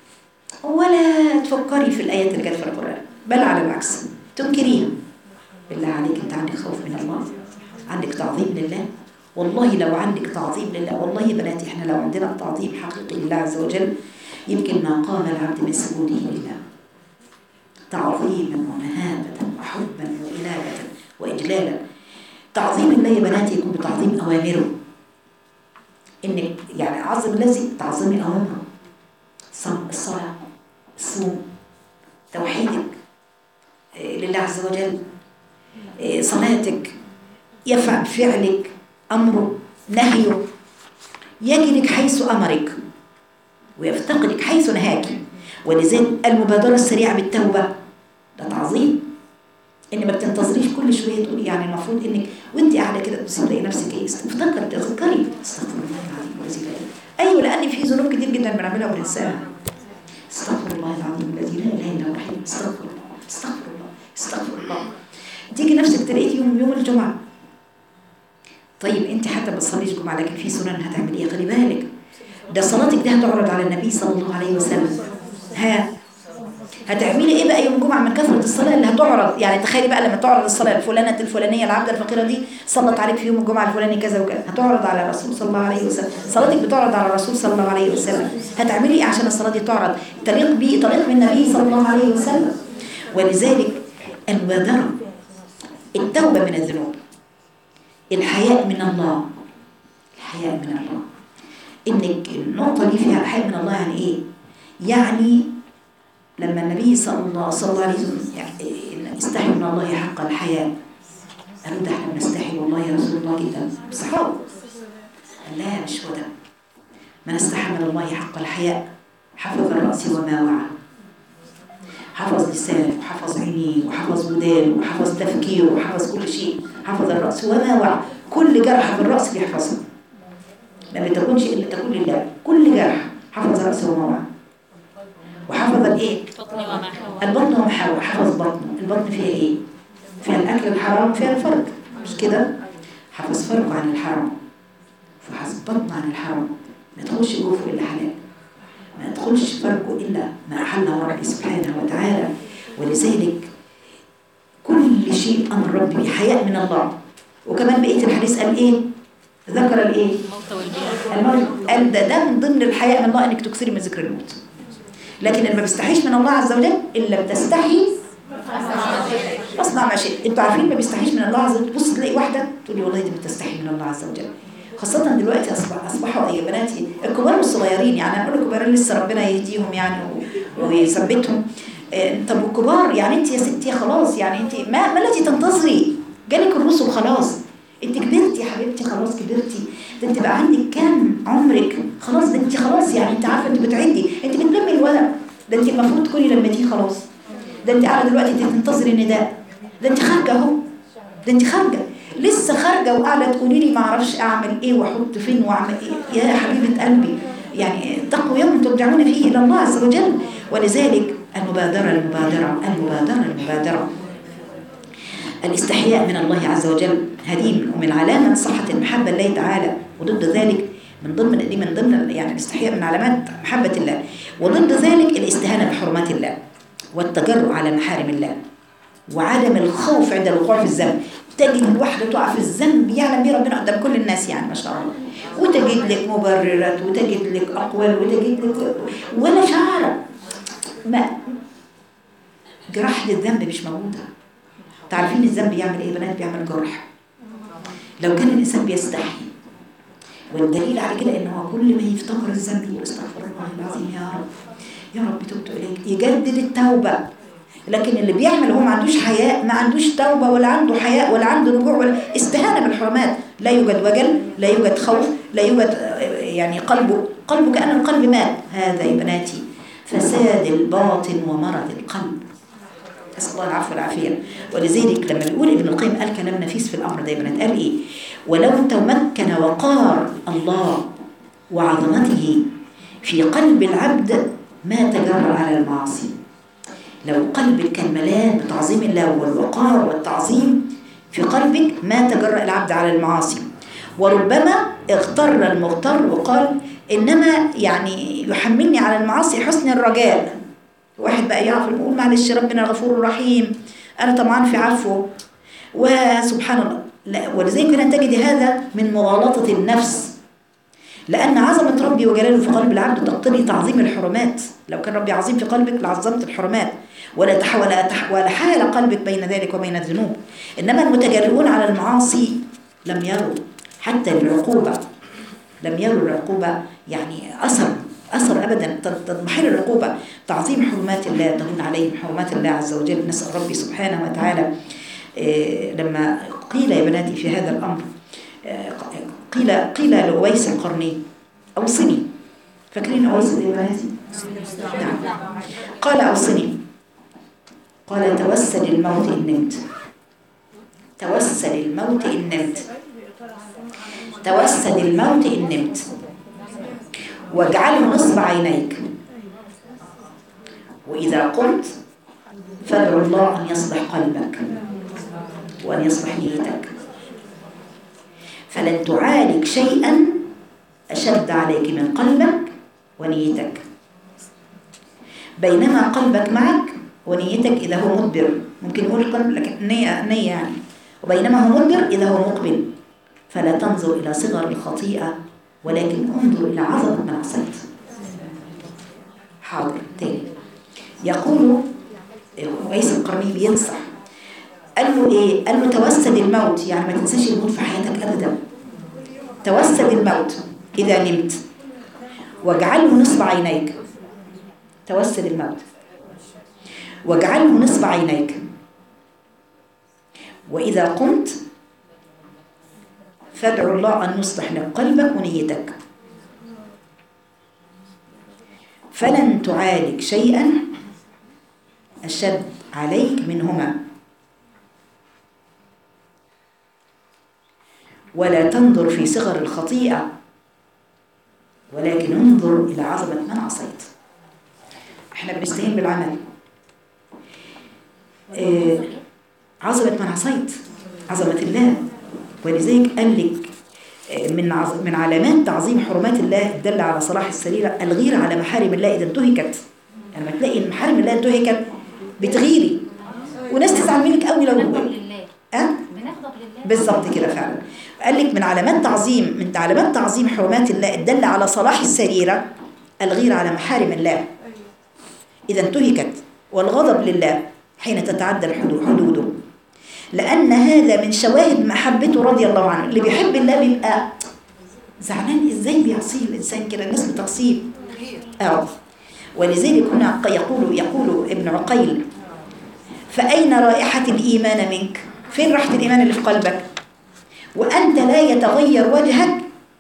ولا تفكري في الآيات اللي جت في القرآن بل على العكس تنكريها بالله عليك انت عندك خوف من الله عندك تعظيم لله والله لو عندك تعظيم لله والله يا بناتي احنا لو عندنا تعظيم حقيقي لله عز وجل يمكن ما قام العبد من سجوده لله تعظيما ومهابة وحبا وإنابة وإجلالا تعظيم الله يا بناتي يكون بتعظيم أوامره إنك يعني عظم الذي تعظمي أوامره صم- الصلاة الصوم توحيدك إيه، لله عز وجل إيه، صلاتك يفعل فعلك أمره نهيه يجدك حيث أمرك ويفتقدك حيث نهاك ولذلك المبادرة السريعة بالتوبة ده تعظيم ان ما بتنتظريش كل شويه تقولي يعني المفروض انك وانت قاعده كده تبصي تلاقي نفسك ايه افتكري تذكري استغفر الله العظيم الذي لا اله ايوه لان في ذنوب كتير جدا بنعملها وبننساها استغفر الله العظيم الذي لا اله الا هو الحي استغفر الله استغفر الله استغفر الله تيجي نفسك تلاقي يوم يوم الجمعه طيب انت حتى ما بتصليش جمعه لكن في سنن هتعمليها خلي بالك ده صلاتك دي هتعرض على النبي صلى الله عليه وسلم ها هتعملي ايه بقى يوم الجمعه من كثره الصلاه اللي هتعرض يعني تخيلي بقى لما تعرض الصلاه الفلانه الفلانيه العبده الفقيره دي صلت عليك في يوم الجمعه الفلاني كذا وكذا هتعرض على الرسول صلى الله عليه وسلم صلاتك بتعرض على الرسول صلى الله عليه وسلم هتعملي ايه عشان الصلاه دي تعرض تليق بيه تليق بالنبي صلى الله عليه وسلم ولذلك المبادره التوبه من الذنوب الحياء من الله الحياء من الله انك النقطه دي فيها الحياء من الله يعني ايه يعني لما النبي صلى الله, صلى الله عليه وسلم يعني استحي من الله حق الحياء قالوا ده احنا بنستحي والله يا رسول الله جدا الصحابه قال لا مش هو ده من استحى من الله حق الحياء حفظ الرأس وما وعى حفظ لسانه وحفظ عينيه وحفظ ودانه وحفظ تفكيره وحفظ كل شيء حفظ الرأس وما وعى كل جرح في الرأس بيحفظه ما بتكونش إلا تكون لله كل جرح حفظ رأسه وما وعى وحفظ الايه بطني وما حوى البطن وما حوى حفظ بطنه البطن فيها ايه فيها الاكل الحرام وفيها الفرج مش كده حفظ فرجه عن الحرام فحفظ بطنه عن الحرام ما يدخلش جوفه الا حلال ما يدخلش فرجه الا ما احله ربي سبحانه وتعالى ولذلك كل شيء امر ربي بحياء من الله وكمان بقيه الحديث قال ايه ذكر الايه الموت والبيئة الموت قال ده ده من ضمن الحياء من الله انك تكثري من ذكر الموت لكن اللي ما بيستحيش من الله عز وجل الا بتستحي اصنع ما شئت انتوا عارفين ما بيستحيش من الله عز وجل بص تلاقي واحده تقول لي والله دي بتستحي من الله عز وجل خاصة دلوقتي أصبح أصبحوا أي بناتي الكبار والصغيرين يعني أنا أقول الكبار لسه ربنا يهديهم يعني و- ويثبتهم آه، طب والكبار يعني أنت يا ستي خلاص يعني أنت ما, ما الذي تنتظري جالك الرسل خلاص أنت كبرتي يا حبيبتي خلاص كبرتي ده أنت بقى عندك كام عمرك خلاص ده أنت خلاص يعني أنت عارفة أنت بتعدي أنت بتلمي الورق ده أنت المفروض تكوني لمتيه خلاص ده أنت قاعدة دلوقتي أنت تنتظري النداء ده أنت خارجة أهو ده انت خارجه لسه خارجه وقاعده تقولي لي ما اعرفش اعمل ايه واحط فين واعمل ايه يا حبيبه قلبي يعني اتقوا يوم ترجعون فيه الى الله عز وجل ولذلك المبادره المبادره المبادره المبادره الاستحياء من الله عز وجل هذه من علامه صحه المحبه لله تعالى وضد ذلك من ضمن دي من ضمن يعني الاستحياء من علامات محبه الله وضد ذلك الاستهانه بحرمات الله والتجرؤ على محارم الله وعدم الخوف عند الوقوع في الذنب تجد الواحدة تقع في الذنب يعلم بيه ربنا قدام كل الناس يعني ما شاء الله وتجد لك مبررات وتجد لك أقوال وتجد لك ولا شعر ما جراحة الذنب مش موجودة تعرفين الذنب يعمل ايه يا بنات بيعمل جرح لو كان الإنسان بيستحي والدليل على كده ان هو كل ما يفتكر الذنب يقول استغفر الله العظيم يا رب يا رب تبت اليك يجدد التوبه لكن اللي بيعمل هو ما عندوش حياء ما عندوش توبة ولا عنده حياء ولا عنده رجوع ولا استهانة بالحرمات لا يوجد وجل لا يوجد خوف لا يوجد آه، يعني قلبه قلبه كأن القلب مات هذا يا بناتي فساد الباطن ومرض القلب نسأل الله العفو والعافية ولذلك لما بيقول ابن القيم قال كلام نفيس في الأمر ده يا بنات قال إيه ولو تمكن وقار الله وعظمته في قلب العبد ما تجرأ على المعاصي لو قلبك كان ملان بتعظيم الله والوقار والتعظيم في قلبك ما تجرأ العبد على المعاصي وربما اغتر المغتر وقال إنما يعني يحملني على المعاصي حسن الرجاء واحد بقى يعرف يقول معلش ربنا غفور رحيم أنا طمعان في عفوه وسبحان الله لا ولذلك هنا تجد هذا من مغالطة النفس لأن عظمة ربي وجلاله في قلب العبد تقتضي تعظيم الحرمات لو كان ربي عظيم في قلبك لعظمت الحرمات ولا تح ولا تح ولا حال قلبك بين ذلك وبين الذنوب إنما المتجرؤون على المعاصي لم يروا حتى العقوبة لم يروا العقوبة يعني أثر أثر أبدا تضمحل العقوبة تعظيم حرمات الله تهون عليهم حرمات الله عز وجل نسأل ربي سبحانه وتعالى إيه لما قيل يا بناتي في هذا الأمر إيه قيل قيل لأويس القرني أوصني فاكرين أويس يا بناتي؟ نعم قال أوصني قال توسل الموت إن نمت توسل الموت إن نمت توسل الموت إن نمت واجعله نصب عينيك وإذا قمت فادعو الله أن يصلح قلبك وأن يصلح نيتك فلن تعالج شيئا أشد عليك من قلبك ونيتك بينما قلبك معك ونيتك إذا هو مدبر ممكن نقول قلب لكن نية نية يعني وبينما هو مدبر إذا هو مقبل فلا تنظر إلى صغر الخطيئة ولكن انظر إلى عظمة من عصيت حاضر تاني يقول ويس القرني بينصح قال له ايه قال له توسد الموت يعني ما تنساش الموت في حياتك ابدا توسد الموت اذا نمت واجعله نصب عينيك توسد الموت واجعله نصب عينيك واذا قمت فادعو الله أن يصلح لك قلبك ونيتك فلن تعالج شيئا أشد عليك منهما ولا تنظر في صغر الخطيئة ولكن انظر إلى عظمة من عصيت احنا بنستهين بالعمل آه عظمة من عصيت عظمة الله ولذلك قال لك من من علامات تعظيم حرمات الله الدالة على صلاح السريرة الغيرة على محارم الله إذا انتهكت لما يعني تلاقي محارم الله انتهكت بتغيري وناس تزعل منك قوي لو لله أه؟ بنغضب لله بالظبط كده فعلا قال لك من علامات تعظيم من علامات تعظيم حرمات الله الدالة على صلاح السريرة الغيرة على محارم الله إذا انتهكت والغضب لله حين تتعدى الحدود حدوده لأن هذا من شواهد محبته رضي الله عنه اللي بيحب الله بيبقى زعلان ازاي بيعصيه الإنسان كده الناس بتعصيه اه ولذلك هنا يقول يقول ابن عقيل فأين رائحة الإيمان منك فين رائحة الإيمان اللي في قلبك وأنت لا يتغير وجهك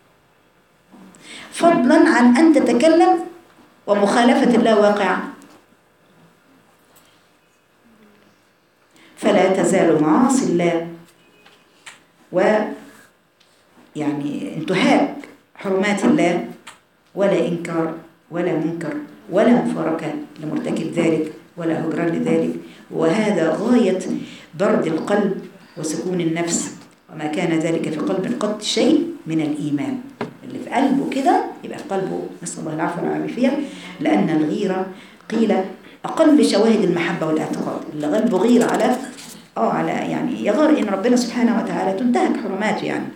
فضلا عن أن تتكلم ومخالفة الله واقعة فلا تزال معاصي الله و يعني انتهاك حرمات الله ولا إنكار ولا منكر ولا مفارقة لمرتكب ذلك ولا هجران لذلك وهذا غاية برد القلب وسكون النفس وما كان ذلك في قلب قط شيء من الإيمان اللي في قلبه كده يبقى في قلبه نسأل الله العفو والعافية لأن الغيرة قيل أقل شواهد المحبة والاعتقاد اللي قلبه غير على اه على يعني يغار ان ربنا سبحانه وتعالى تنتهك حرماته يعني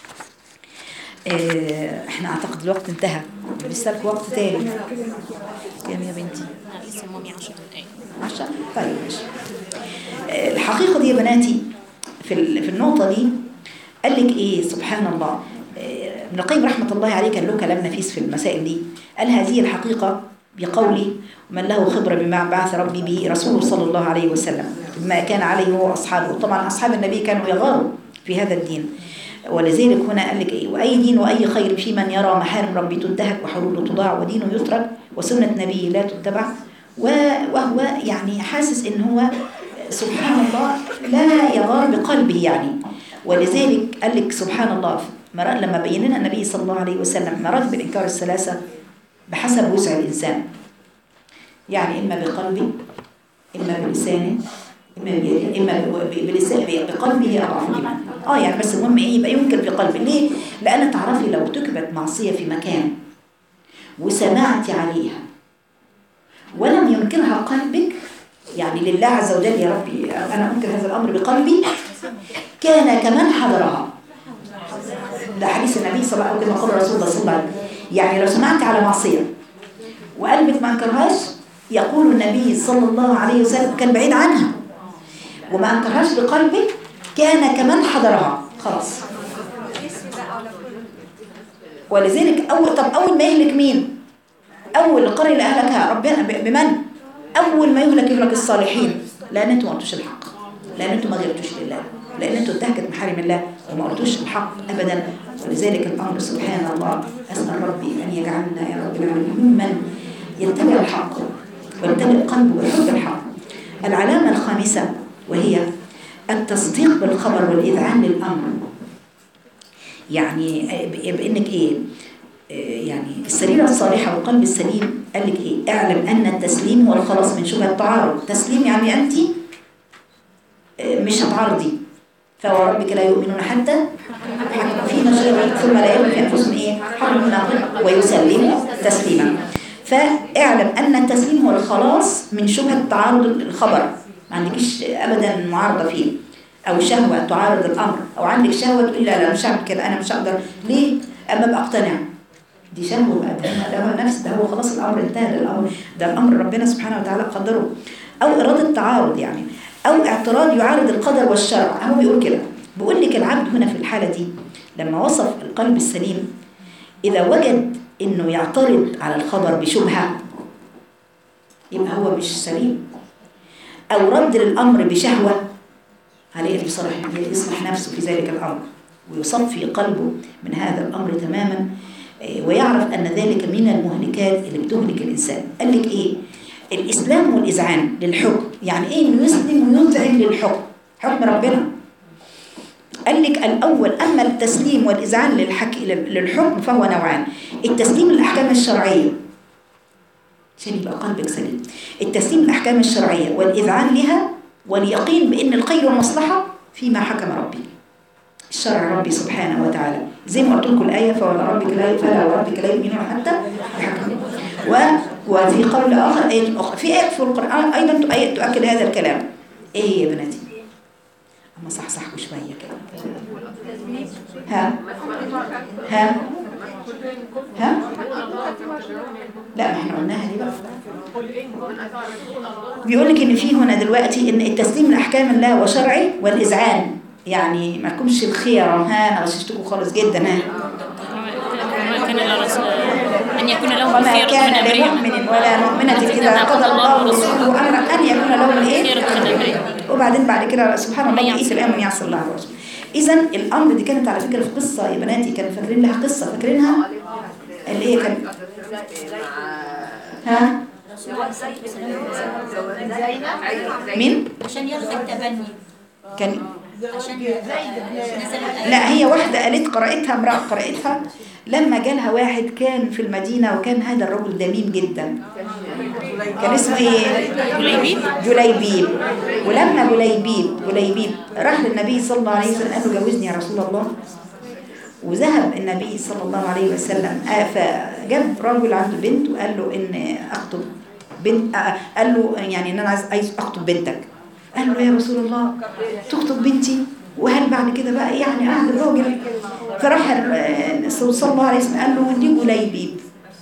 آه احنا اعتقد الوقت انتهى لسه لك وقت تاني كام يا بنتي لا لسه مامي 10 دقايق عشان طيب ماشي آه الحقيقه دي يا بناتي في ال- في النقطه دي قال لك ايه سبحان الله آه، ابن القيم رحمه الله عليه كان له كلام نفيس في المسائل دي قال هذه الحقيقه بقوله من له خبرة بما بعث ربي به رسوله صلى الله عليه وسلم بما كان عليه هو أصحابه طبعا أصحاب النبي كانوا يغاروا في هذا الدين ولذلك هنا قال لك إيه وأي دين وأي خير في من يرى محارم ربي تنتهك وحدوده تضاع ودينه يترك وسنة نبيه لا تتبع و- وهو يعني حاسس إن هو سبحان الله لا يغار بقلبه يعني ولذلك قال لك سبحان الله مرا- لما بين لنا النبي صلى الله عليه وسلم مراتب الإنكار الثلاثة بحسب وسع الإنسان يعني إما بقلبه إما بلسانه إما بيده إما ب- بلسان بقلبه أو عقله اه يعني بس المهم ايه يبقى ينكر بقلبه ليه؟ لأن تعرفي لو تكبت معصية في مكان وسمعت عليها ولم ينكرها قلبك يعني لله عز وجل يا ربي أنا أنكر هذا الأمر بقلبي كان كمن حضرها ده حديث النبي صلى الله عليه وسلم كما قال رسول الله صلى الله عليه وسلم يعني لو سمعت على معصية وقلبك ما انكرهاش يقول النبي صلى الله عليه وسلم كان بعيد عنها وما انكرهاش بقلبك كان كمن حضرها خلاص ولذلك أول طب أول ما يهلك مين؟ أول القرية اللي أهلكها ربنا ب- بمن؟ أول ما يهلك يهلك الصالحين لأن أنتوا ما قلتوش الحق لأن أنتوا ما غيرتوش لله لأن أنتوا انتهكت محارم الله وما قلتوش الحق أبدا ولذلك الأمر سبحان الله أسأل ربي أن يجعلنا يا رب العالمين ممن يتبع الحق ويمتلئ قلبه ويحب الحق العلامة الخامسة وهي التصديق بالخبر والإذعان للأمر يعني ب- بانك ايه آه، يعني السريره الصالحه والقلب السليم قال لك ايه اعلم ان التسليم هو الخلاص من شبهه التعارض تسليم يعني انت آه، مش هتعارضي فوربك لا يؤمنون حتى فيما شجر ثم لا يؤمن في انفسهم ايه حرم ناقض ويسلموا تسليما فاعلم ان التسليم هو الخلاص من شبهه تعارض الخبر ما عندكيش ابدا معارضه فيه او شهوه تعارض الامر او عندك شهوه تقول لا لا مش هعمل كده انا مش هقدر ليه اما ابقى اقتنع دي شهوه بقى ده ده هو نفس ده هو خلاص الامر انتهى ده الامر ده الامر ربنا سبحانه وتعالى قدره او اراده تعارض يعني او اعتراض يعارض القدر والشرع هو بيقول كده بيقول لك العبد هنا في الحاله دي لما وصف القلب السليم اذا وجد انه يعترض على الخبر بشبهه يبقى هو مش سليم او رد للامر بشهوه عليه أن يصلح يصلح نفسه في ذلك الأمر ويصفي قلبه من هذا الأمر تماما آه، ويعرف أن ذلك من المهلكات اللي بتهلك الإنسان قال لك إيه الإسلام والإذعان للحكم يعني إيه إنه يسلم ويذعن للحكم حكم ربنا قال لك الأول أما التسليم والإذعان للحك... للحكم فهو نوعان التسليم للأحكام الشرعية عشان يبقى قلبك سليم التسليم للأحكام الشرعية والإذعان لها واليقين بأن الخير والمصلحة فيما حكم ربي الشرع ربي سبحانه وتعالى زي ما قلت لكم الآية فولا ربك لا فلا وربك لا يؤمنون حتى يحكموا و وفي قول آخر آية أخرى في آية في القرآن أيضا تؤ- تؤكد هذا الكلام إيه هي يا بناتي أما صح صح شوية كده ها ها ها لا ما احنا قلناها دي بقى بيقول لك ان في هنا دلوقتي ان التسليم لاحكام الله وشرعه والاذعان يعني ما تكونش الخيره ها انا غششتكم خالص جدا ها وما كان لرسول أن يكون لهم وما خيرة كان من أمرهم لمؤمن ولا مؤمنة إذا قضى الله ورسوله أمرا أن يكون لهم الإيه؟ خيرة من أمرهم وبعدين بعد كده سبحان الله بقية الأيام من يعصي الله ورسوله إذا الأمر دي كانت على فكرة في قصة يا بناتي كانوا فاكرين لها قصة فاكرينها؟ اللي هي كان ها؟ مين؟ عشان يلغي التبني كان عشان نزلت لا هي واحدة قالت قرأتها امرأة قرأتها لما جالها واحد كان في المدينة وكان هذا الرجل دميم جدا كان اسمه ايه؟ جليبيب جليبيب ولما جليبيب جليبيب راح للنبي صلى الله عليه وسلم قال له جوزني يا رسول الله وذهب النبي صلى الله عليه وسلم آه، فجاب رجل عنده بنت وقال له ان اخطب بنت آه، قال له يعني ان انا عايز عايز اخطب بنتك قال له يا رسول الله تخطب بنتي وهل بعد كده بقى يعني قعد الراجل فراح آه، صلى الله عليه وسلم قال له دي جليبيب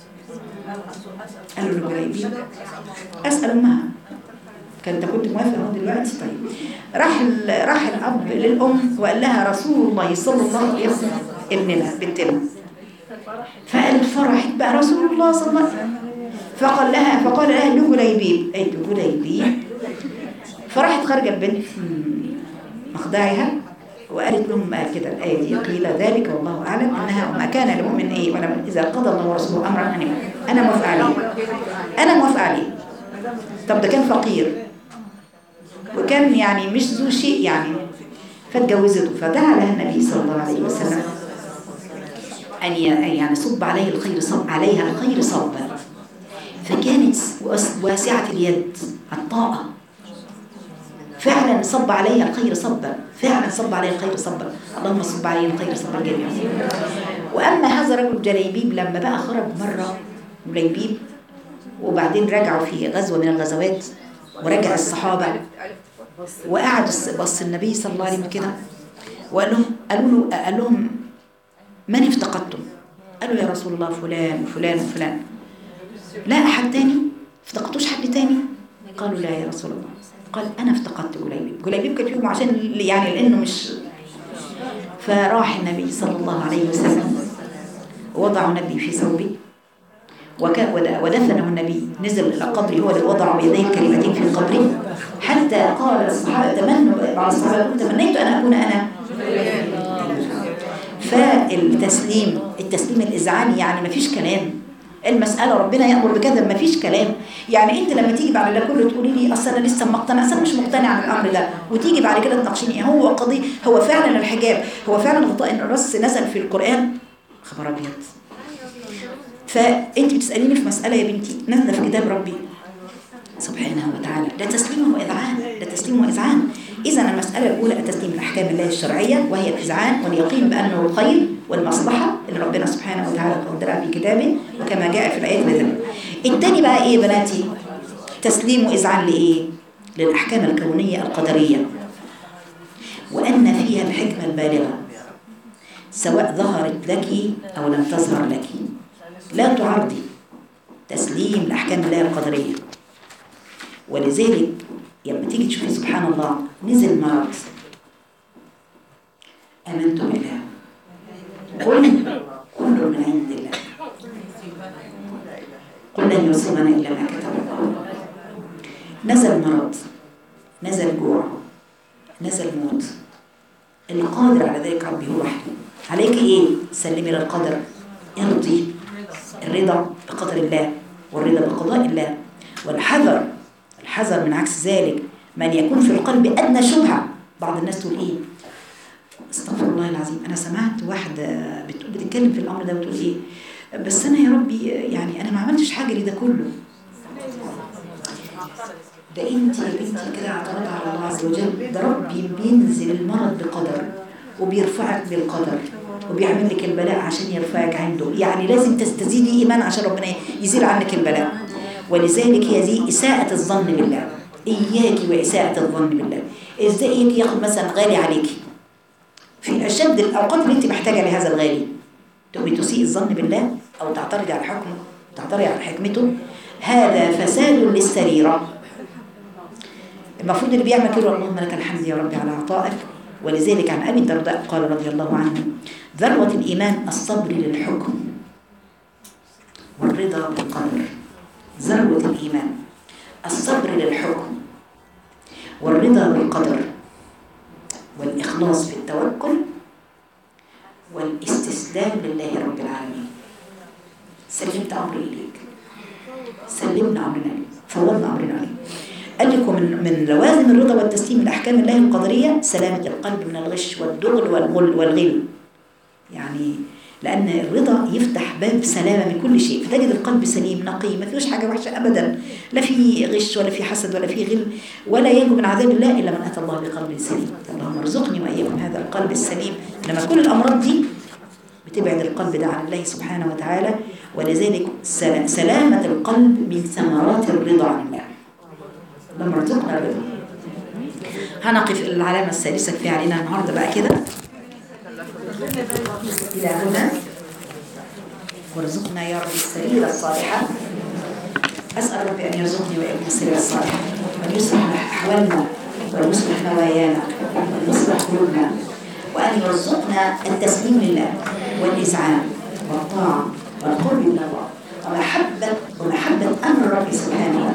قال له جليبيب اسال امها كان انت كنت موافق اهو دلوقتي طيب راح ال- راح الاب للام وقال لها رسول الله صلى الله عليه وسلم ابننا بنتنا فقالت فرحت بقى رسول الله صلى الله عليه وسلم فقال لها فقال لها لجليبيب أي لجليبيب فراحت خارجة البنت من مخدعها وقالت لهم ما كده الآية دي قيل ذلك والله أعلم أنها ما كان لمؤمن إيه ولا إذا قضى الله ورسوله أمرا أن يكون. أنا موافقة عليه أنا موافقة عليه طب ده كان فقير وكان يعني مش ذو شيء يعني فاتجوزته فدعا لها النبي صلى الله عليه وسلم أن ي- يعني صب عليه الخير صب عليها الخير صبا فكانت واس- واسعة اليد الطاقة فعلا صب عليها الخير صبا فعلا صب عليها الخير صبا اللهم صب عليها الخير صبا جميعا واما هذا الرجل جليبيب لما بقى خرج مره جليبيب وبعدين رجعوا في غزوه من الغزوات ورجع الصحابه وقعد الس- بص النبي صلى الله عليه وسلم كده وقال لهم قالوا له قال لهم من افتقدتم قالوا يا رسول الله فلان وفلان وفلان لا احد تاني افتقدتوش حد تاني قالوا لا يا رسول الله قال انا افتقدت جليبيب جليبيب كان فيهم عشان يعني لانه مش فراح النبي صلى الله عليه وسلم وضع النبي في ثوبه وك- ود- ودفنه النبي نزل إلى قبره هو اللي وضع يديه الكريمتين في قبره حتى قال الصحابة تمنوا بعض الصحابة يقول تمنيت أن أكون أنا فالتسليم التسليم الإذعاني يعني مفيش كلام المسألة ربنا يأمر بكذا مفيش كلام يعني انت لما تيجي بعد ده كله تقولي لي اصل انا لسه مقتنع اصل أنا مش مقتنع بالامر ده وتيجي بعد كده تناقشيني هو قضيه هو فعلا الحجاب هو فعلا غطاء الراس نزل في القرآن خبر ابيض فانت بتساليني في مساله يا بنتي نازله في كتاب ربي سبحانه وتعالى ده تسليم واذعان ده تسليم واذعان اذا المساله الاولى التسليم لاحكام الله الشرعيه وهي الاذعان واليقين بانه الخير والمصلحه اللي ربنا سبحانه وتعالى قدرها في كتابه وكما جاء في الايات الذي الثاني بقى ايه يا بناتي تسليم واذعان لايه للاحكام الكونيه القدريه وان فيها الحكمه البالغه سواء ظهرت لك او لم تظهر لك لا تعرضي تسليم لأحكام الله القدرية ولذلك لما تيجي تشوفي سبحان الله نزل مرض آمنت بالله قل كل من عند الله قل لن يصيبنا إلا ما كتب الله نزل مرض نزل جوع نزل موت اللي قادر على ذلك ربي هو وحده عليك ايه سلمي للقدر ارضي الرضا بقدر الله والرضا بقضاء الله والحذر الحذر من عكس ذلك من يكون في القلب أدنى شبهة بعض الناس تقول إيه استغفر الله العظيم أنا سمعت واحدة بتقول بتتكلم في الأمر ده وتقول إيه بس أنا يا ربي يعني أنا ما عملتش حاجة لده كله ده انت يا بنتي كده اعترض على الله عز وجل ده ربي بينزل المرض بقدر وبيرفعك بالقدر وبيعمل لك البلاء عشان يرفعك عنده يعني لازم تستزيدي ايمان عشان ربنا يزيل عنك البلاء ولذلك هي دي اساءة الظن بالله اياكي واساءة الظن بالله ازاي يجي ياخد مثلا غالي عليكي في اشد الاوقات اللي انت محتاجه لهذا الغالي تقومي تسيء الظن بالله او تعترضي على حكمه تعترضي على حكمته هذا فساد للسريره المفروض اللي بيعمل كده اللهم لك الحمد يا رب على عطائك ولذلك عن ابي الدرداء قال رضي الله عنه ذروه الايمان الصبر للحكم والرضا بالقدر ذروه الايمان الصبر للحكم والرضا بالقدر والاخلاص في التوكل والاستسلام لله رب العالمين سلمت امري اليك سلمنا امرنا اليك فوضنا امرنا اليك قال لكم من من لوازم الرضا والتسليم لاحكام الله القدريه سلامه القلب من الغش والدغل والغل والغل يعني لان الرضا يفتح باب سلامه من كل شيء فتجد القلب سليم نقي ما فيهوش حاجه وحشه ابدا لا في غش ولا في حسد ولا في غل ولا ينجو من عذاب الله الا من اتى الله بقلب سليم اللهم ارزقني واياكم هذا القلب السليم لما كل الامراض دي بتبعد القلب ده عن الله سبحانه وتعالى ولذلك سل- سلامه القلب من ثمرات الرضا عن الله لما رزقنا الرضا هنقف العلامة الثالثة في علينا النهاردة بقى كده إلى هنا وارزقنا يا رب السريرة الصالحة أسأل ربي أن يرزقني وإياكم السريرة الصالحة وأن يصلح أحوالنا وأن يصلح نوايانا وأن يصلح قلوبنا وأن يرزقنا التسليم لله والإذعان والطاعة والقرب من الله ومحبة ومحبة أمر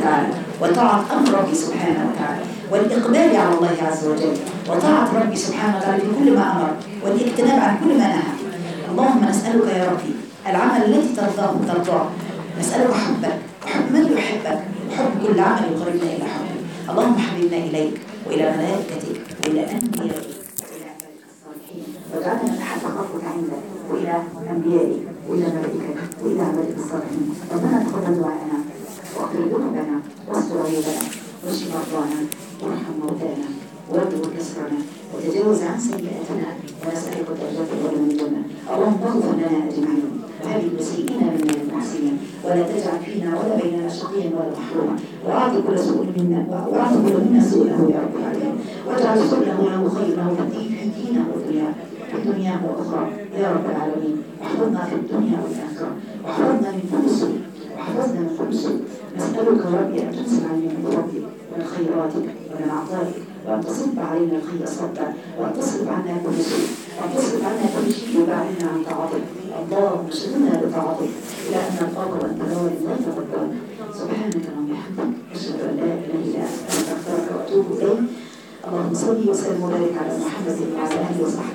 وتعالى وطاعة أمر ربي سبحانه وتعالى والإقبال على الله عز وجل وطاعة ربي سبحانه وتعالى في كل ما أمر والاجتناب عن كل ما نهى اللهم نسألك يا ربي العمل الذي ترضاه ترضاه نسألك حبك وحب من يحبك وحب كل عمل يقربنا إلى حبك اللهم حببنا إليك وإلى ملائكتك وإلى أنبيائك وإلى عبادك الصالحين واجعلنا من أحد خلقك عندك وإلى أنبيائك وإلى ملائكتك وإلى عبادك الصالحين ربنا تقبل دعاءنا واغفر ذنوبنا واستر عيوبنا واشف مرضانا وارحم موتانا واجبر كسرنا وتجاوز عن سيئاتنا ونسألك درجات العلى من الجنة اللهم اغفر لنا أجمعين وهب مسيئين منا المحسنين ولا تجعل فينا ولا بيننا شقيا ولا محروما وأعطي كل سوء منا وأعطي كل منا سوءه يا رب العالمين واجعل كله له خيره في دينه ودنياه الدنيا وأخرى يا رب العالمين واحفظنا في الدنيا والآخرة واحفظنا من كل سوء واحفظنا من كل سوء نسألك يا ربي أن تنزل علينا من فضلك ومن خيراتك ومن عطائك وأن تصب علينا الخير صبا وأن تصرف عنا كل سوء وأن تصرف عنا كل شيء يبعدنا عن طاعتك اللهم اشغلنا بطاعتك إلى أن نلقاك وأنت راض غير غضبان سبحانك اللهم وبحمدك أشهد أن لا إله إلا أنت أستغفرك وأتوب إليك اللهم صل وسلم وبارك على محمد وعلى آله وصحبه